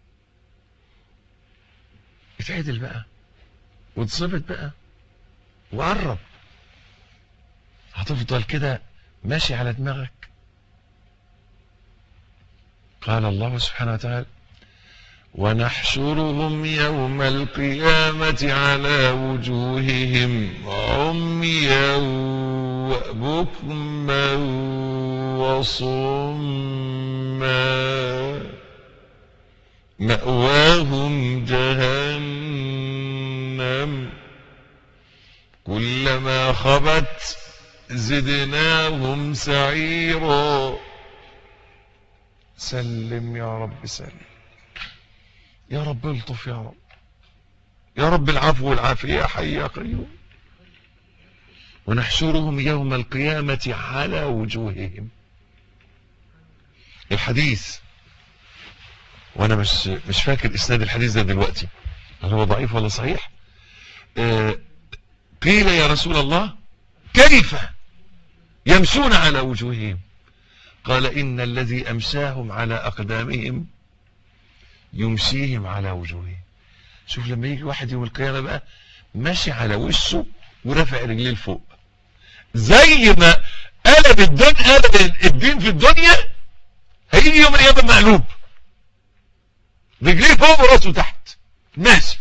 اتعدل بقى واتظبط بقى وقرب هتفضل كده ماشي على دماغك قال الله سبحانه وتعالى ونحشرهم يوم القيامة على وجوههم عميا وبكما وصما مأواهم جهنم كلما خبت زدناهم سعيرا سلم يا رب سلم يا رب الطف يا رب يا رب العفو والعافية يا حي يا قيوم ونحشرهم يوم القيامة على وجوههم الحديث وانا مش مش فاكر اسناد الحديث ده دلوقتي هل هو ضعيف ولا صحيح آه قيل يا رسول الله كيف يمشون على وجوههم قال إن الذي أمشاهم على أقدامهم يمشيهم على وجوههم شوف لما يجي واحد يوم القيامة بقى ماشي على وشه ورافع رجليه لفوق زي ما قلب الدين قلب الدين في الدنيا هيجي يوم القيامة مقلوب رجليه فوق وراسه تحت ماشي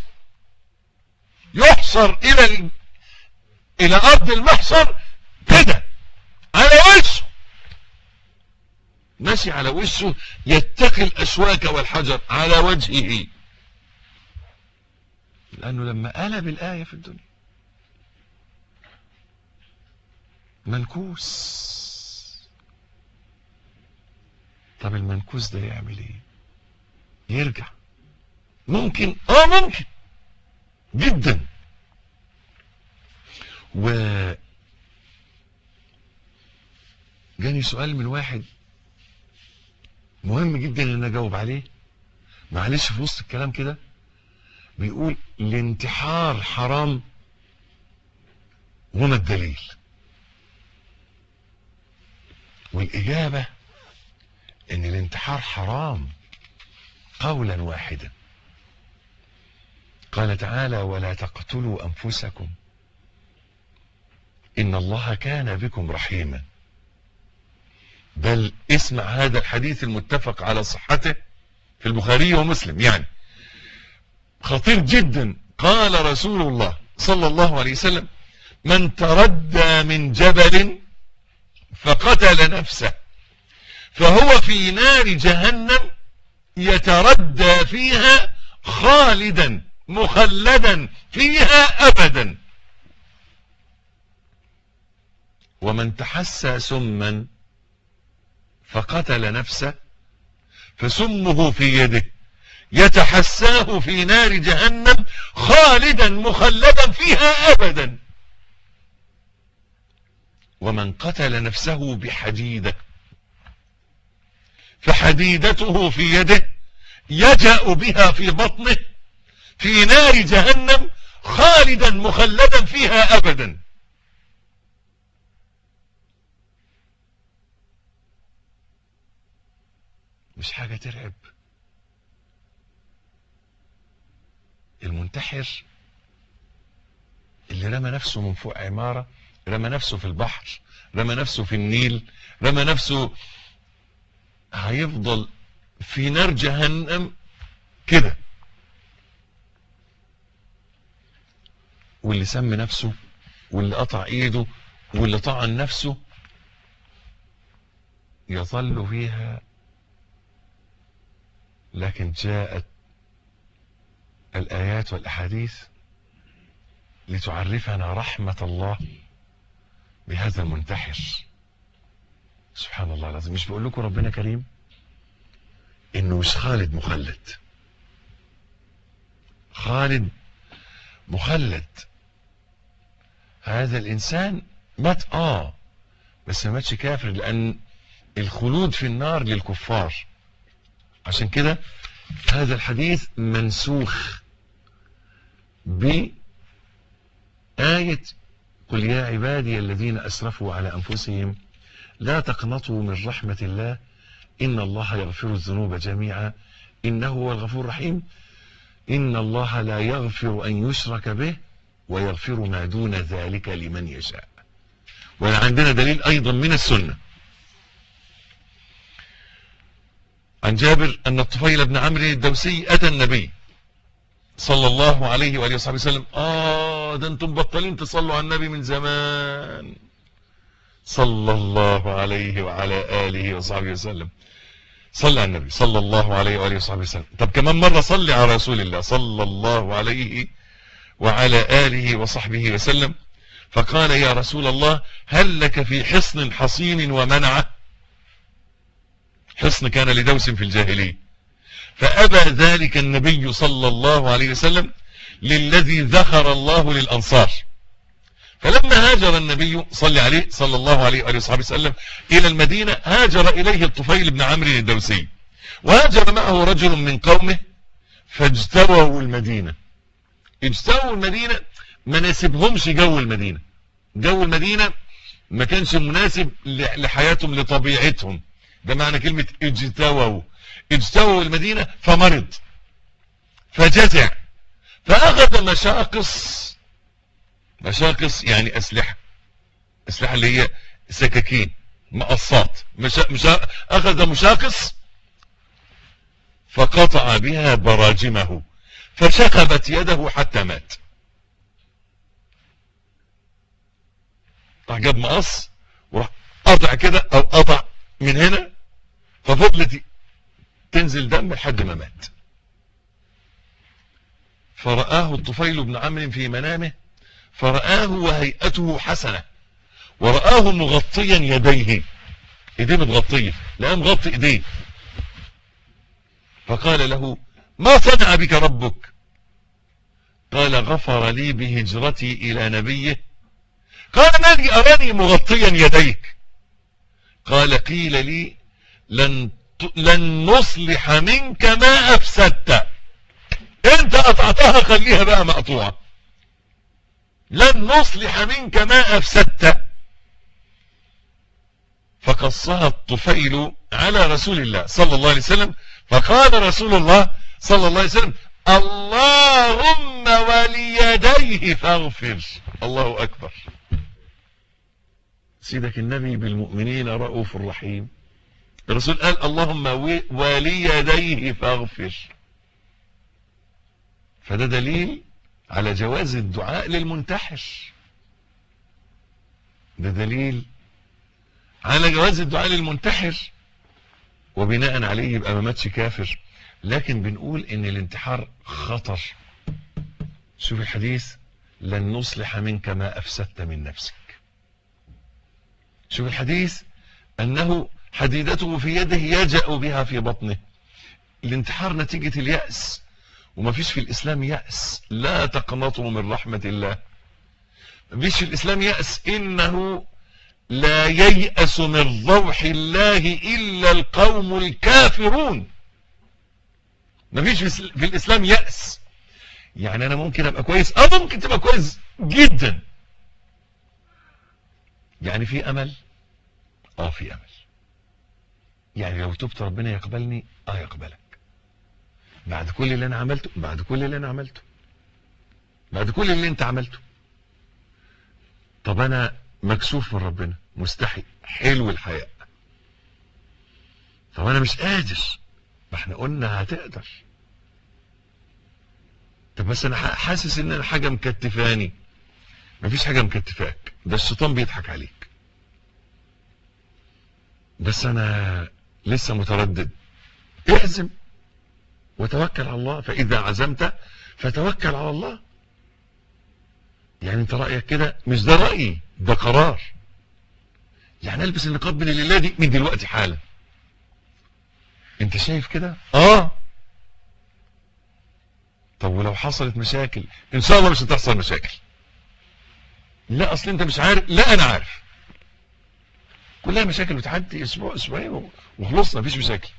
يحصر الى ال... الى ارض المحصر كده على وشه ماشي على وشه يتقي الاشواك والحجر على وجهه لانه لما قلب الايه في الدنيا منكوس طب المنكوس ده يعمل ايه يرجع ممكن اه ممكن جدا و جاني سؤال من واحد مهم جدا ان انا اجاوب عليه معلش في وسط الكلام كده بيقول الانتحار حرام وما الدليل والاجابه ان الانتحار حرام قولا واحدا قال تعالى ولا تقتلوا انفسكم ان الله كان بكم رحيما بل اسمع هذا الحديث المتفق على صحته في البخاري ومسلم يعني خطير جدا قال رسول الله صلى الله عليه وسلم من تردى من جبل فقتل نفسه فهو في نار جهنم يتردى فيها خالدا مخلدا فيها ابدا ومن تحسى سما فقتل نفسه فسمه في يده يتحساه في نار جهنم خالدا مخلدا فيها ابدا ومن قتل نفسه بحديده فحديدته في يده يجأ بها في بطنه في نار جهنم خالدا مخلدا فيها ابدا مش حاجة ترعب المنتحر اللي رمى نفسه من فوق عمارة رمى نفسه في البحر رمى نفسه في النيل رمى نفسه هيفضل في نار جهنم كده واللي سمي نفسه واللي قطع ايده واللي طعن نفسه يظل فيها لكن جاءت الآيات والأحاديث لتعرفنا رحمة الله بهذا المنتحر سبحان الله العظيم مش بقول لكم ربنا كريم انه مش خالد مخلد خالد مخلد هذا الانسان مات اه بس ما ماتش كافر لان الخلود في النار للكفار عشان كده هذا الحديث منسوخ بآية قل يا عبادي الذين أسرفوا على أنفسهم لا تقنطوا من رحمة الله إن الله يغفر الذنوب جميعا إنه هو الغفور الرحيم إن الله لا يغفر أن يشرك به ويغفر ما دون ذلك لمن يشاء وعندنا دليل أيضا من السنة عن جابر أن الطفيل بن عمرو الدوسي أتى النبي صلى الله عليه وآله وصحبه وسلم آه ده أنتم بطلين تصلوا على النبي من زمان صلى الله عليه وعلى آله وصحبه وسلم صلى على النبي صلى الله عليه وآله وصحبه وسلم طب كمان مرة صلي على رسول الله صلى الله عليه وعلى آله وصحبه وسلم فقال يا رسول الله هل لك في حصن حصين ومنعه حصن كان لدوس في الجاهلية فأبى ذلك النبي صلى الله عليه وسلم للذي ذخر الله للأنصار فلما هاجر النبي صلى عليه صلى الله عليه وآله وصحبه وسلم إلى المدينة هاجر إليه الطفيل بن عمرو الدوسي وهاجر معه رجل من قومه فاجتووا المدينة اجتووا المدينة ما ناسبهمش جو المدينة جو المدينة ما كانش مناسب لحياتهم لطبيعتهم ده معنى كلمة اجتووا اجتووا المدينة فمرض فجزع فأخذ مشاقص مشاقص يعني أسلحة أسلحة اللي هي سكاكين مقصات مشا... مشا... أخذ مشاقص فقطع بها براجمه فشخبت يده حتى مات راح جاب مقص وراح قطع كده او قطع من هنا ففضلت تنزل دم لحد ما مات فرآه الطفيل بن عمرو في منامه فرآه وهيئته حسنة ورآه مغطيا يديه ايديه متغطية لقاه مغطي ايديه فقال له ما صنع بك ربك قال غفر لي بهجرتي الى نبيه قال مالي اراني مغطيا يديك قال قيل لي لن لن نصلح منك ما افسدت انت قطعتها خليها بقى مقطوعه لن نصلح منك ما افسدت فقصها الطفيل على رسول الله صلى الله عليه وسلم فقال رسول الله صلى الله عليه وسلم اللهم وليديه فاغفر الله اكبر سيدك النبي بالمؤمنين رؤوف رحيم الرسول قال اللهم وليديه فاغفر فده دليل على جواز الدعاء للمنتحر ده دليل على جواز الدعاء للمنتحر وبناء عليه يبقى ما ماتش كافر لكن بنقول ان الانتحار خطر شوف الحديث لن نصلح منك ما افسدت من نفسك شوف الحديث انه حديدته في يده يجأ بها في بطنه الانتحار نتيجة اليأس وما فيش في الاسلام يأس لا تقنطوا من رحمة الله ما فيش في الاسلام يأس انه لا ييأس من روح الله الا القوم الكافرون ما فيش في الاسلام يأس يعني انا ممكن ابقى كويس اه ممكن تبقى كويس جدا يعني في امل اه في امل يعني لو تبت ربنا يقبلني اه يقبلك بعد كل اللي انا عملته بعد كل اللي انا عملته بعد كل اللي انت عملته طب انا مكسوف من ربنا مستحي حلو الحياء طب انا مش قادر ما احنا قلنا هتقدر طب بس انا حاسس ان حاجه مكتفاني مفيش حاجه مكتفاك ده الشيطان بيضحك عليك بس انا لسه متردد اعزم وتوكل على الله فاذا عزمت فتوكل على الله يعني انت رايك كده مش ده رايي ده قرار يعني البس النقاب من الليله دي من دلوقتي حالا انت شايف كده اه طب ولو حصلت مشاكل ان شاء الله مش هتحصل مشاكل لا اصل انت مش عارف لا انا عارف كلها مشاكل بتعدي اسبوع اسبوعين وخلصنا مفيش مشاكل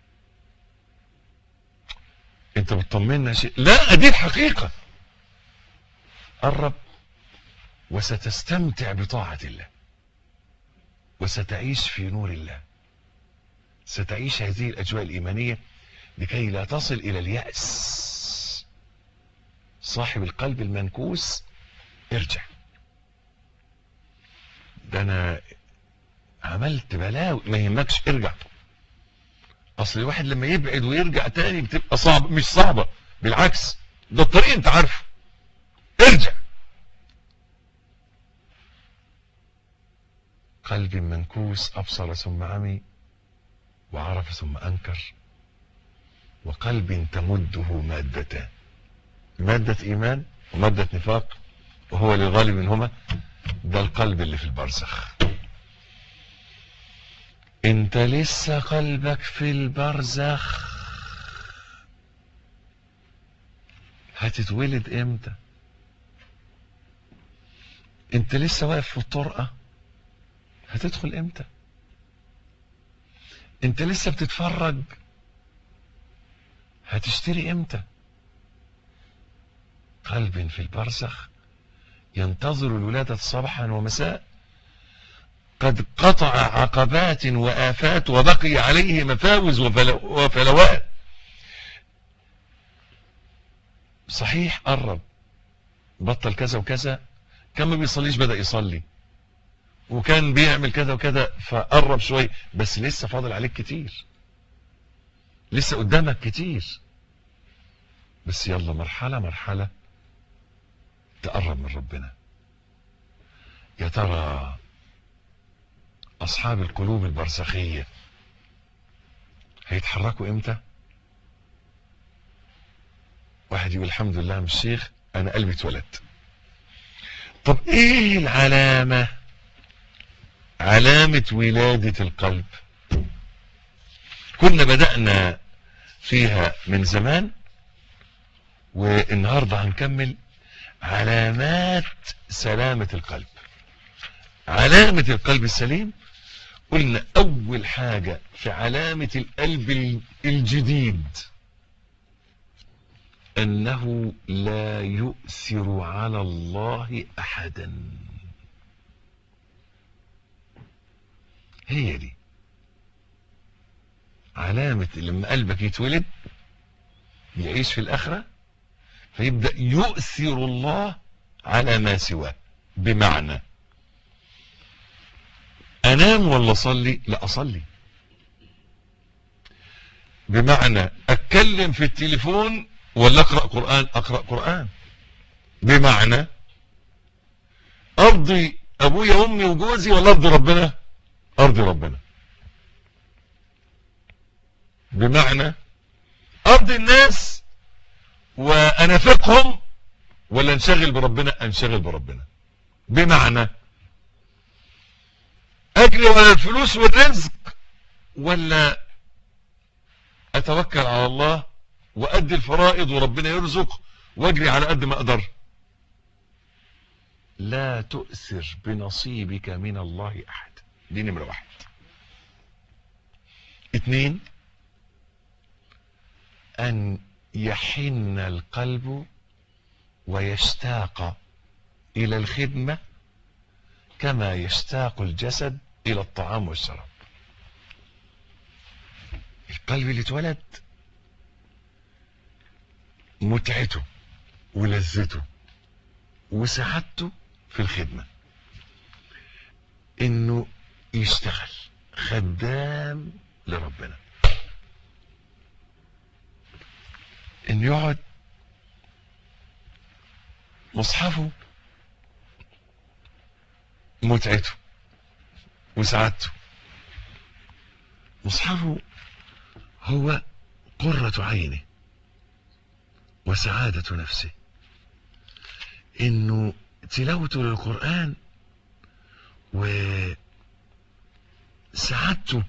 انت بتطمنا شيء لا دي الحقيقة قرب وستستمتع بطاعة الله وستعيش في نور الله ستعيش هذه الأجواء الإيمانية لكي لا تصل إلى اليأس صاحب القلب المنكوس ارجع ده أنا عملت بلاوي ما يهمكش ارجع اصل الواحد لما يبعد ويرجع تاني بتبقى صعب مش صعبة بالعكس ده الطريق انت عارفه ارجع قلب منكوس ابصر ثم عمي وعرف ثم انكر وقلب تمده مادتان مادة ايمان ومادة نفاق وهو للغالب منهما ده القلب اللي في البرزخ انت لسه قلبك في البرزخ هتتولد امتى انت لسه واقف في الطرقة هتدخل امتى انت لسه بتتفرج هتشتري امتى قلب في البرزخ ينتظر الولادة صباحا ومساء قد قطع عقبات وآفات وبقي عليه مفاوز وفلو وفلوات صحيح قرب بطل كذا وكذا كان ما بيصليش بدأ يصلي وكان بيعمل كذا وكذا فقرب شوي بس لسه فاضل عليك كتير لسه قدامك كتير بس يلا مرحلة مرحلة تقرب من ربنا يا ترى أصحاب القلوب البرزخية هيتحركوا إمتى واحد يقول الحمد لله مش شيخ أنا قلبي اتولد طب إيه العلامة علامة ولادة القلب كنا بدأنا فيها من زمان والنهاردة هنكمل علامات سلامة القلب علامة القلب السليم قلنا أول حاجة في علامة القلب الجديد أنه لا يؤثر على الله أحدا هي دي علامة لما قلبك يتولد يعيش في الآخرة فيبدأ يؤثر الله على ما سواه بمعنى انام ولا اصلي لا اصلي بمعنى اتكلم في التليفون ولا اقرا قران اقرا قران بمعنى ارضي ابويا وامي وجوزي ولا ارضي ربنا ارضي ربنا بمعنى ارضي الناس وانافقهم ولا انشغل بربنا انشغل بربنا بمعنى اجري على الفلوس والرزق ولا اتوكل على الله وادي الفرائض وربنا يرزق واجري على قد ما اقدر لا تؤثر بنصيبك من الله احد دي نمرة واحد اتنين ان يحن القلب ويشتاق الى الخدمة كما يشتاق الجسد الى الطعام والشراب القلب اللي اتولد متعته ولذته وسعادته في الخدمة انه يشتغل خدام لربنا انه يقعد مصحفه متعته وسعادته مصحفه هو قرة عينه وسعادة نفسه انه تلاوته للقرآن وسعادته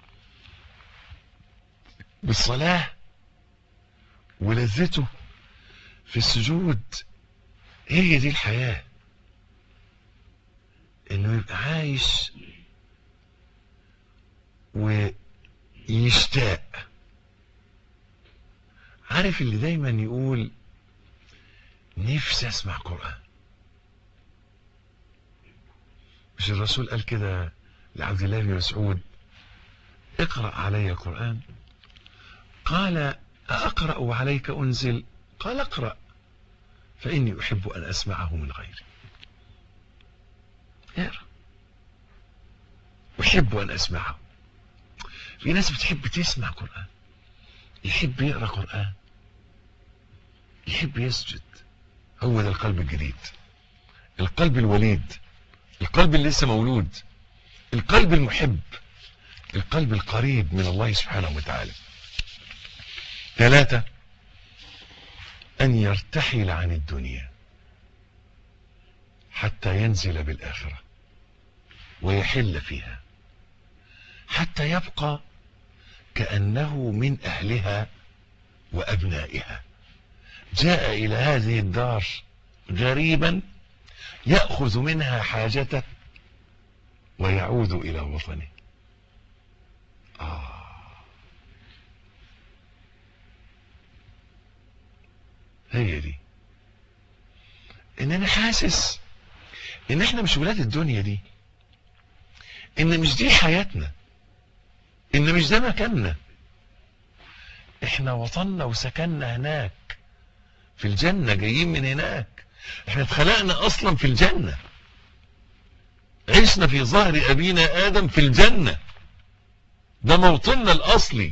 بالصلاة ولذته في السجود هي دي الحياة انه يبقى عايش ويشتاق عارف اللي دايما يقول نفسي اسمع قرآن مش الرسول قال كده لعبد الله بن مسعود اقرأ علي القرآن قال أقرأ وعليك أنزل قال اقرأ فإني أحب أن أسمعه من غيري اقرأ أحب أن أسمعه في ناس بتحب تسمع قرآن يحب يقرأ قرآن يحب يسجد هو ده القلب الجديد القلب الوليد القلب اللي لسه مولود القلب المحب القلب القريب من الله سبحانه وتعالى ثلاثة أن يرتحل عن الدنيا حتى ينزل بالآخرة ويحل فيها حتى يبقى كأنه من أهلها وأبنائها جاء إلى هذه الدار غريبا يأخذ منها حاجته ويعود إلى وطنه آه هي دي ان انا حاسس ان احنا مش ولاد الدنيا دي ان مش دي حياتنا ان مش ده مكاننا احنا وطننا وسكننا هناك في الجنة جايين من هناك احنا اتخلقنا اصلا في الجنة عشنا في ظهر ابينا ادم في الجنة ده موطننا الاصلي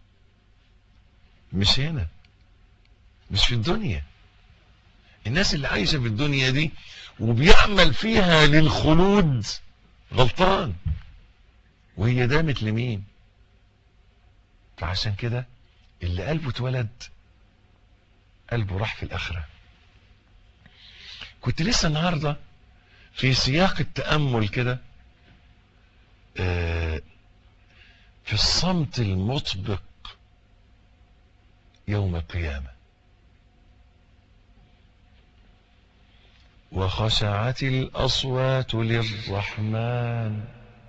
مش هنا مش في الدنيا الناس اللي عايشة في الدنيا دي وبيعمل فيها للخلود غلطان وهي دامت لمين فعشان كده اللي قلبه اتولد قلبه راح في الآخرة كنت لسه النهاردة في سياق التأمل كده آه، في الصمت المطبق يوم القيامة وخشعت الأصوات للرحمن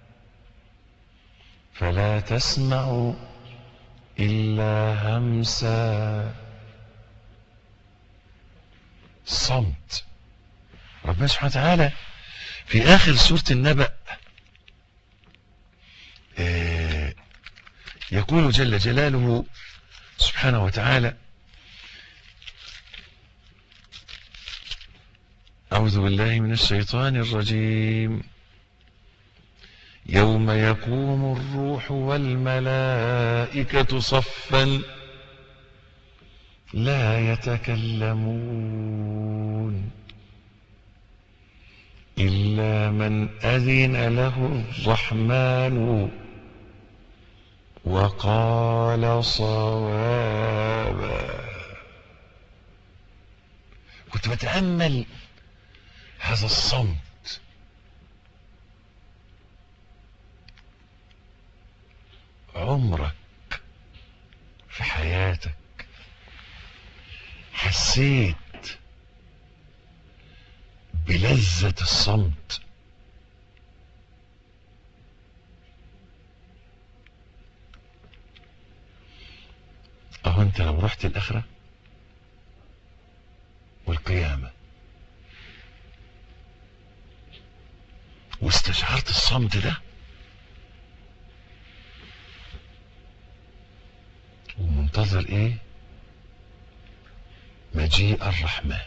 فلا تسمع إلا همسا صمت ربنا سبحانه وتعالى في آخر سورة النبأ آه، يقول جل جلاله سبحانه وتعالى أعوذ بالله من الشيطان الرجيم يوم يقوم الروح والملائكة صفا لا يتكلمون إلا من أذن له الرحمن وقال صوابا كنت بتأمل هذا الصمت عمرك في حياتك حسيت بلذة الصمت اهو انت لو رحت الاخرة والقيامة واستشعرت الصمت ده ومنتظر ايه مجيء الرحمن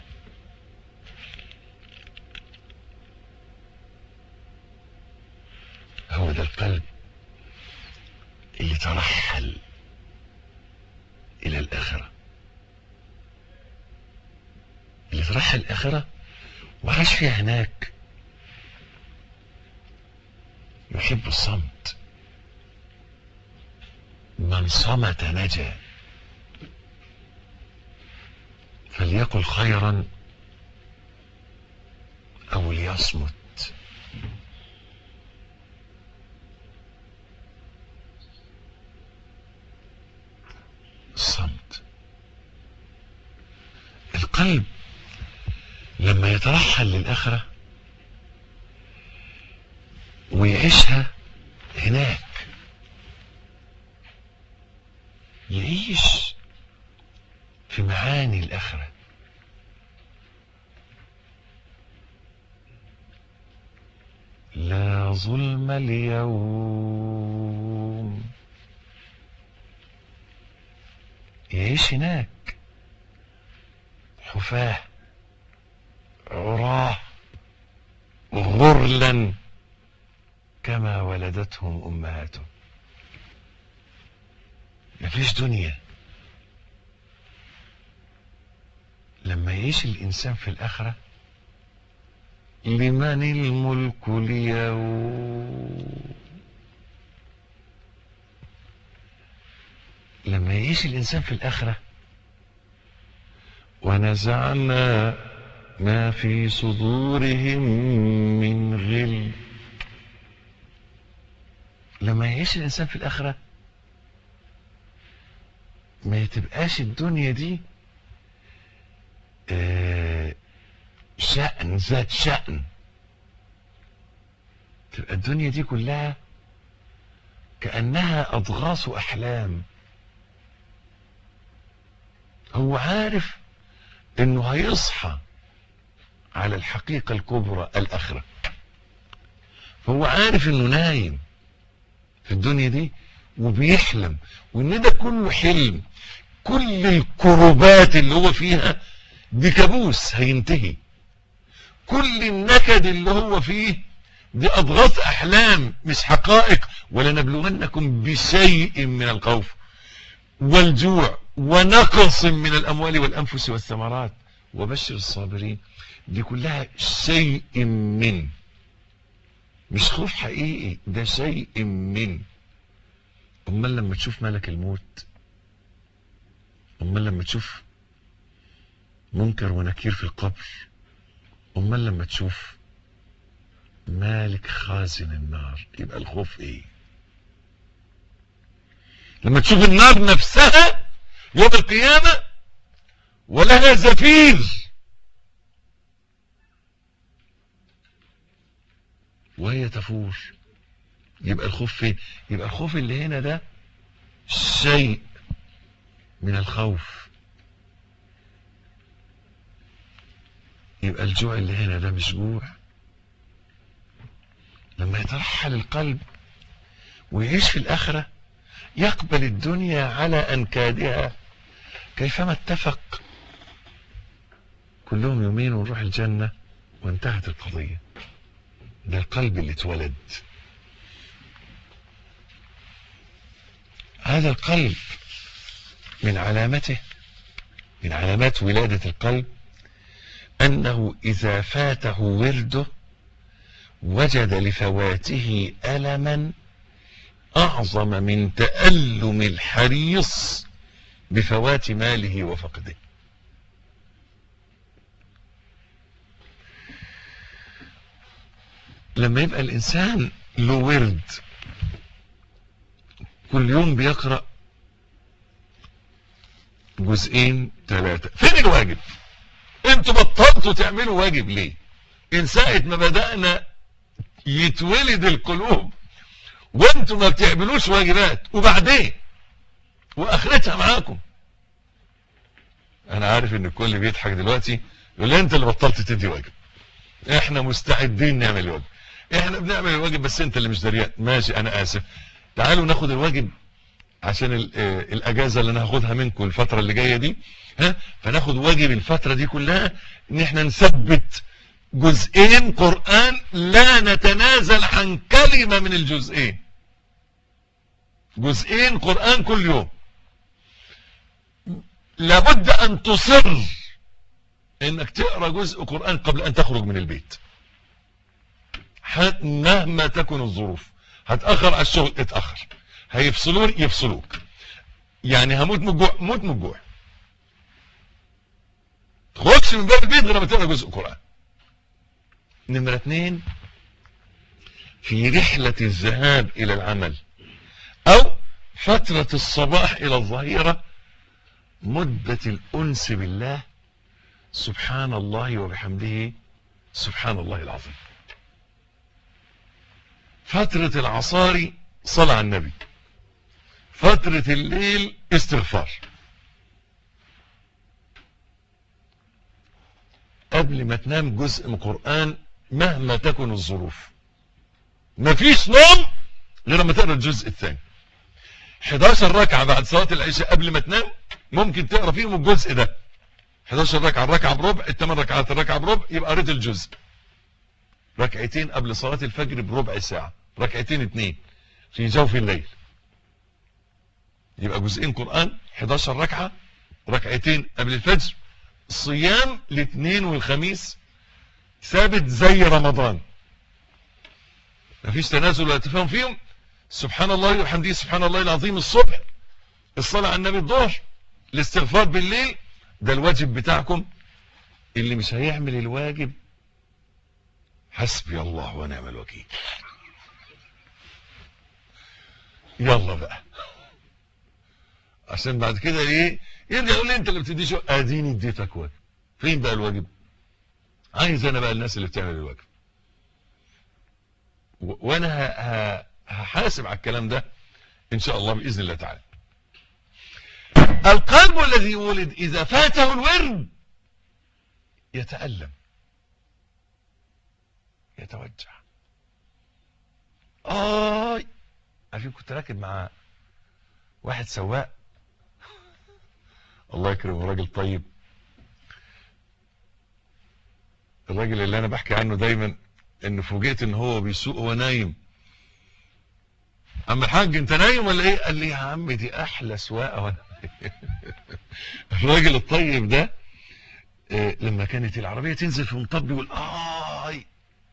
هو ده القلب اللي ترحل الى الاخره اللي ترحل الاخره وعاش فيها هناك يحب الصمت من صمت نجا فليقل خيرا او ليصمت الصمت القلب لما يترحل للآخرة ويعيشها هناك يعيش في معاني الآخرة لا ظلم اليوم يعيش هناك حفاة عراه غرلا كما ولدتهم أمهاتهم مفيش دنيا لما يعيش الإنسان في الآخرة لمن الملك اليوم لما يعيش الإنسان في الآخرة ونزعنا ما في صدورهم من غل لما يعيش الإنسان في الآخرة ما تبقاش الدنيا دي آه، شأن ذات شأن تبقى الدنيا دي كلها كأنها أضغاث أحلام هو عارف انه هيصحى على الحقيقة الكبرى الآخرة فهو عارف انه نايم في الدنيا دي وبيحلم وان ده كله حلم كل الكربات اللي هو فيها دي كابوس هينتهي كل النكد اللي هو فيه دي اضغاث احلام مش حقائق ولنبلونكم بشيء من الخوف والجوع ونقص من الاموال والانفس والثمرات وبشر الصابرين دي كلها شيء من مش خوف حقيقي ده شيء من امال لما تشوف ملك الموت امال لما تشوف منكر ونكير في القبر امال لما تشوف مالك خازن النار يبقى الخوف ايه لما تشوف النار نفسها يوم القيامة ولها زفير وهي تفور يبقى الخوف فين يبقى الخوف اللي هنا ده شيء من الخوف يبقى الجوع اللي هنا ده مش جوع لما يترحل القلب ويعيش في الآخرة يقبل الدنيا على أنكادها كيفما اتفق كلهم يومين ونروح الجنة وانتهت القضية ده القلب اللي اتولد هذا القلب من علامته من علامات ولادة القلب أنه إذا فاته ورده وجد لفواته ألما أعظم من تألم الحريص بفوات ماله وفقده لما يبقى الإنسان له ورد كل يوم بيقرأ جزئين ثلاثة فين الواجب انتوا بطلتوا تعملوا واجب ليه ان ساعة ما بدأنا يتولد القلوب وانتوا ما بتعملوش واجبات وبعدين واخرتها معاكم انا عارف ان الكل بيضحك دلوقتي يقول لي انت اللي بطلت تدي واجب احنا مستعدين نعمل واجب احنا بنعمل الواجب بس انت اللي مش دريان ماشي انا اسف تعالوا ناخد الواجب عشان ال- آه، الاجازه اللي انا هاخدها منكم الفتره اللي جايه دي ها فناخد واجب الفتره دي كلها ان احنا نثبت جزئين قران لا نتنازل عن كلمه من الجزئين جزئين قران كل يوم لابد ان تصر انك تقرا جزء قران قبل ان تخرج من البيت ح- مهما تكن الظروف هتاخر على الشغل اتاخر هيفصلون يفصلوك يعني هموت من الجوع موت من الجوع تخرجش من باب البيت غير لما تقرا جزء قران نمره اتنين في رحله الذهاب الى العمل او فتره الصباح الى الظهيره مده الانس بالله سبحان الله وبحمده سبحان الله العظيم فترة العصاري صلاة على النبي فترة الليل استغفار قبل ما تنام جزء من القرآن مهما تكن الظروف مفيش نوم غير لما تقرا الجزء الثاني 11 ركعة بعد صلاة العشاء قبل ما تنام ممكن تقرا فيهم الجزء ده 11 ركعة الركعة بربع الثمان ركعات الركعة بربع يبقى قريت الجزء ركعتين قبل صلاة الفجر بربع ساعة ركعتين اتنين في جوف الليل يبقى جزئين قرآن 11 ركعة ركعتين قبل الفجر صيام الاثنين والخميس ثابت زي رمضان مفيش تنازل ولا تفاهم فيهم سبحان الله وحمده سبحان الله العظيم الصبح الصلاة على النبي الظهر الاستغفار بالليل ده الواجب بتاعكم اللي مش هيعمل الواجب حسبي الله ونعم الوكيل يلا بقى عشان بعد كده ايه يرجع يقول لي انت اللي بتديش اديني اديتك واجب فين بقى الواجب عايز انا بقى الناس اللي بتعمل الواجب و- وانا ه- ه- هحاسب على الكلام ده ان شاء الله باذن الله تعالى القلب الذي ولد اذا فاته الورد يتألم يتوجع آي عارفين كنت راكب مع واحد سواق الله يكرمه راجل طيب الراجل اللي انا بحكي عنه دايما ان فوجئت ان هو بيسوق وهو نايم اما الحاج انت نايم ولا ايه قال لي يا عم دي احلى سواقه وانا الراجل الطيب ده آه، لما كانت العربيه تنزل في مطب يقول اي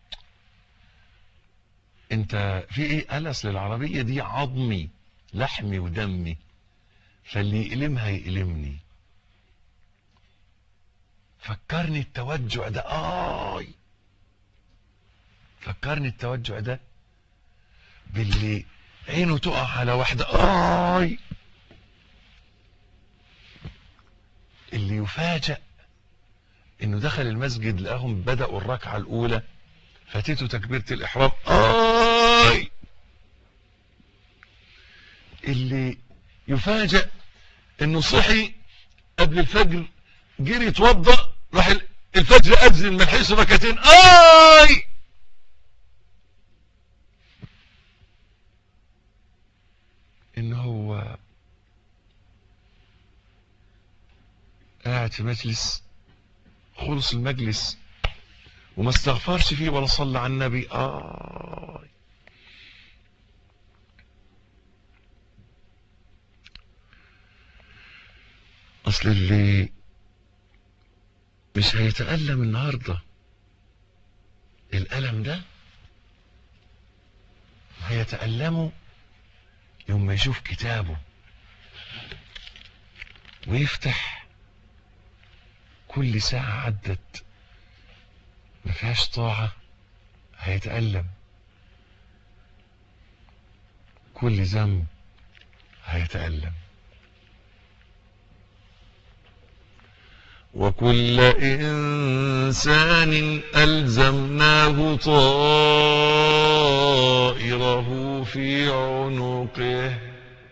انت في ايه قال اصل العربيه دي عظمي لحمي ودمي فاللي يقلمها يقلمني فكرني التوجع ده آي فكرني التوجع ده باللي عينه تقع على واحدة آي اللي يفاجأ انه دخل المسجد لقاهم بدأوا الركعة الأولى فاتته تكبيرة الإحرام آي اللي يفاجأ انه صحي قبل الفجر جري يتوضا راح الفجر اذن من حيث ركعتين اي ان هو قاعد في مجلس خلص المجلس وما استغفرش فيه ولا صلى على النبي آه اصل اللي مش هيتألم النهاردة الألم ده هيتألمه يوم ما يشوف كتابه ويفتح كل ساعة عدت ما فيهاش طاعة هيتألم كل ذنب هيتألم وكل إنسان ألزمناه طائره في عنقه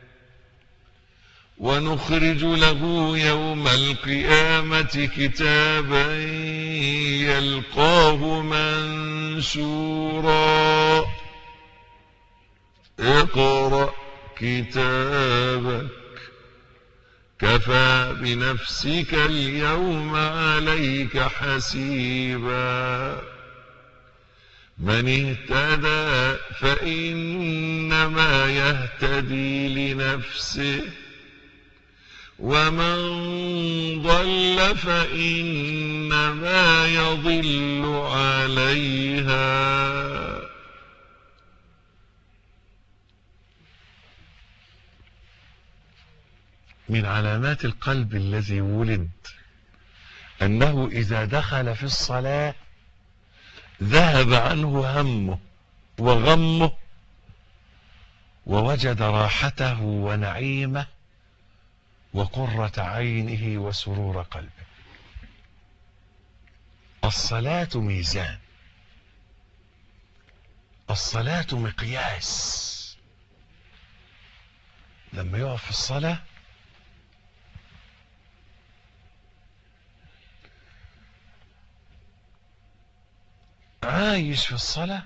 ونخرج له يوم القيامة كتابا يلقاه منشورا اقرأ كتابك كفى بنفسك اليوم عليك حسيبا من اهتدى فإنما يهتدي لنفسه ومن ضل فإنما يضل عليها من علامات القلب الذي ولد أنه إذا دخل في الصلاة ذهب عنه همه وغمه ووجد راحته ونعيمه وقرة عينه وسرور قلبه الصلاة ميزان الصلاة مقياس لما يقف في الصلاه عايش في الصلاة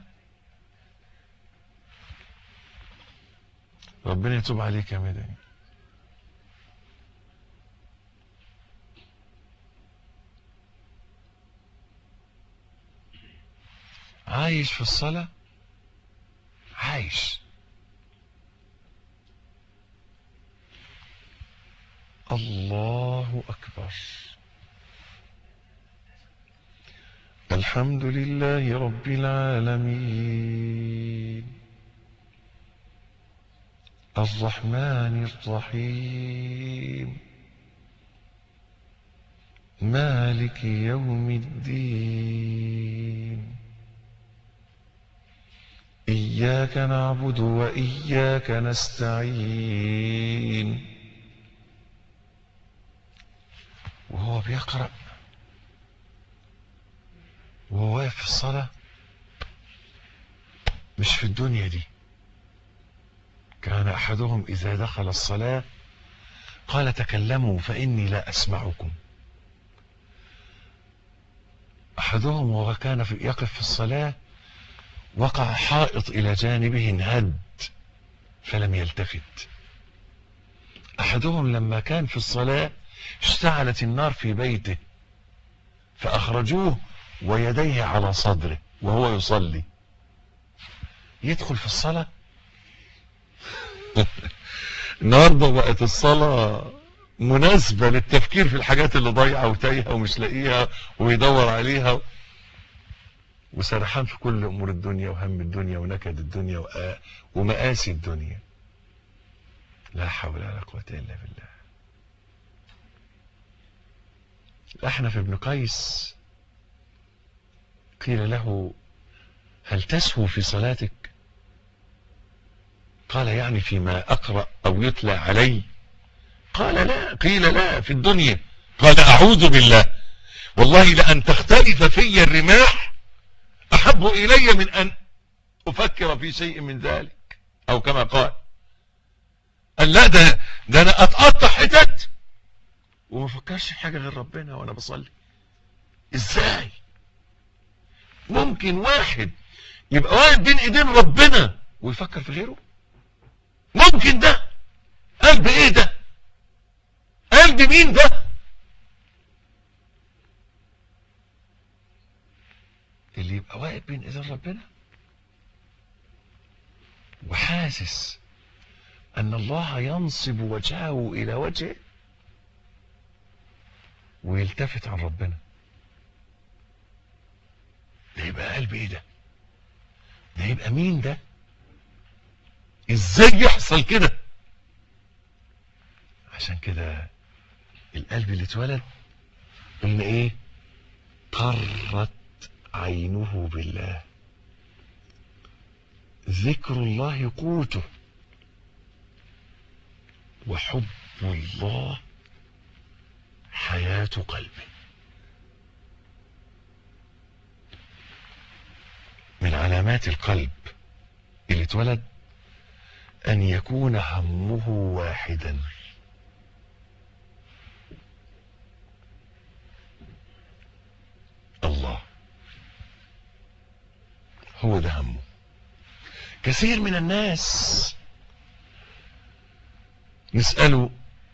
ربنا يتوب عليك يا مدني عايش في الصلاة عايش الله أكبر الحمد لله رب العالمين الرحمن الرحيم مالك يوم الدين إياك نعبد وإياك نستعين وهو بيقرأ وهو واقف في الصلاة مش في الدنيا دي كان أحدهم إذا دخل الصلاة قال تكلموا فإني لا أسمعكم أحدهم وهو كان في يقف في الصلاة وقع حائط إلى جانبه انهد فلم يلتفت أحدهم لما كان في الصلاة اشتعلت النار في بيته فأخرجوه ويديه على صدره وهو يصلي يدخل في الصلاة النهارده بقت الصلاة مناسبة للتفكير في الحاجات اللي ضايعة وتايهة ومش لاقيها ويدور عليها وسرحان في كل أمور الدنيا وهم الدنيا ونكد الدنيا وآ- ومآسي الدنيا لا حول ولا قوة إلا بالله الأحنف بن قيس قيل له هل تسهو في صلاتك قال يعني فيما أقرأ أو يتلى علي قال لا قيل لا في الدنيا قال أعوذ بالله والله لأن تختلف في الرماح أحب إلي من أن أفكر في شيء من ذلك أو كما قال قال لا ده, ده أنا أتقطع حتت وما فكرش في حاجة غير ربنا وأنا بصلي إزاي ممكن واحد يبقى واقف بين ايدين ربنا ويفكر في غيره ممكن ده قلب ايه ده قلب مين ده اللي يبقى واقف بين ايدين ربنا وحاسس ان الله ينصب وجهه الى وجهه ويلتفت عن ربنا ده يبقى قلب ايه ده ده يبقى مين ده ازاي يحصل كده عشان كده القلب اللي اتولد قلنا ايه قرت عينه بالله ذكر الله قوته وحب الله حياة قلبه من علامات القلب اللي اتولد أن يكون همه واحدا الله هو ده همه كثير من الناس نسأله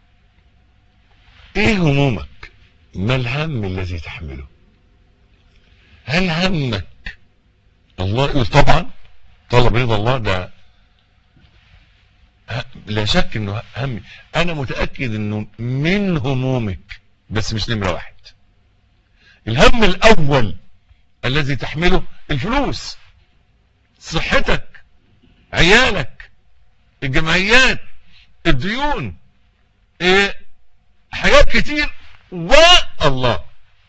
ايه همومك ما الهم الذي تحمله هل همك الله يقول طبعا طلب رضا الله ده ه- لا شك انه همي انا متأكد انه من همومك بس مش نمرة واحد الهم الاول الذي تحمله الفلوس صحتك عيالك الجمعيات الديون إيه حاجات كتير والله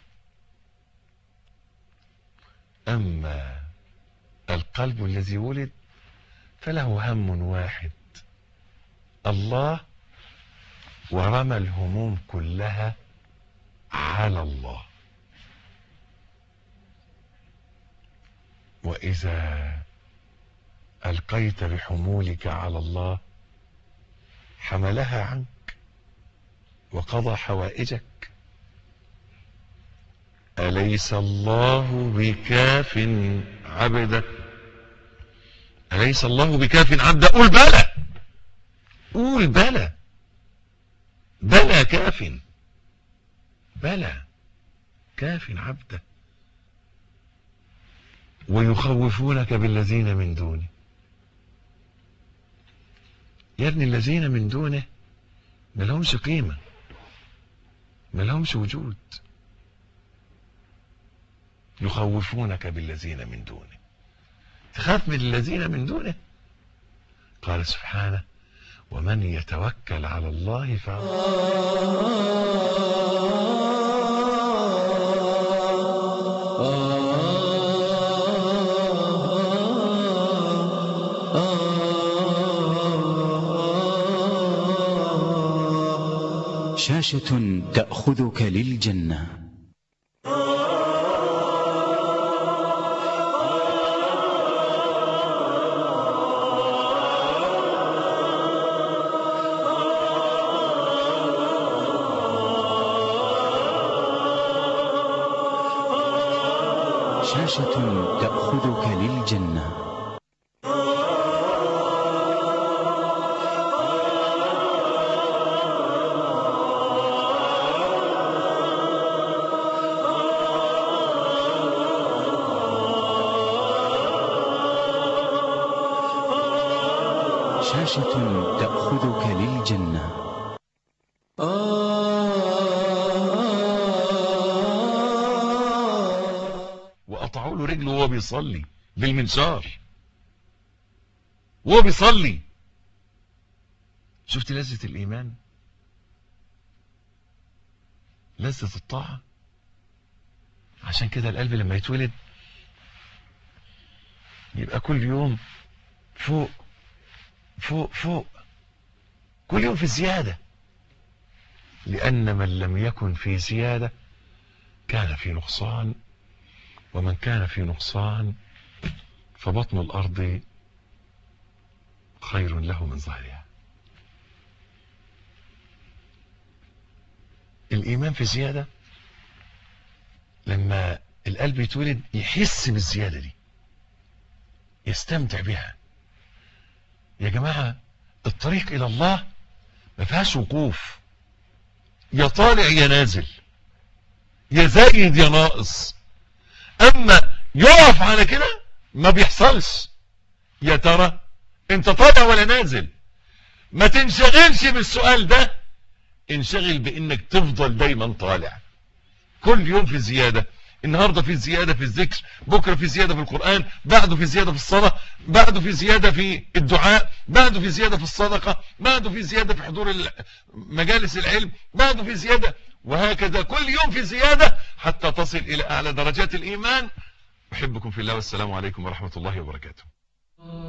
اما القلب الذي ولد فله هم واحد الله ورمى الهموم كلها على الله واذا القيت بحمولك على الله حملها عنك وقضى حوائجك أليس الله بكاف عبده أليس الله بكاف عبده قول بلى قول بلى بلى كاف بلى كاف عبده ويخوفونك بالذين من دونه يا ابني الذين من دونه ما لهمش قيمة ما لهمش وجود يخوفونك بالذين من دونه تخاف من الذين من دونه قال سبحانه ومن يتوكل على الله فهو شاشة تأخذك للجنة شاشة تأخذك للجنة شاشة تأخذك للجنة وقطعوا له رجله وهو بيصلي بالمنشار وهو بيصلي شفت لذة الإيمان لذة الطاعة عشان كده القلب لما يتولد يبقى كل يوم فوق فوق فوق كل يوم في زيادة لأن من لم يكن في زيادة كان في نقصان ومن كان في نقصان فبطن الأرض خير له من ظهرها الإيمان في زيادة لما القلب يتولد يحس بالزيادة دي يستمتع بها يا جماعة الطريق إلى الله ما فيهاش وقوف يا طالع يا نازل يا زايد يا ناقص اما يقف على كده ما بيحصلش يا ترى انت طالع ولا نازل ما تنشغلش بالسؤال ده انشغل بانك تفضل دايما طالع كل يوم في زيادة النهاردة في زيادة في الذكر بكرة في زيادة في القرآن بعده في زيادة في الصلاة بعده في زيادة في الدعاء بعده في زيادة في الصدقة بعده في زيادة في حضور ال- مجالس العلم بعده في زيادة وهكذا كل يوم في زيادة حتى تصل إلى أعلى درجات الإيمان أحبكم في الله والسلام عليكم ورحمة الله وبركاته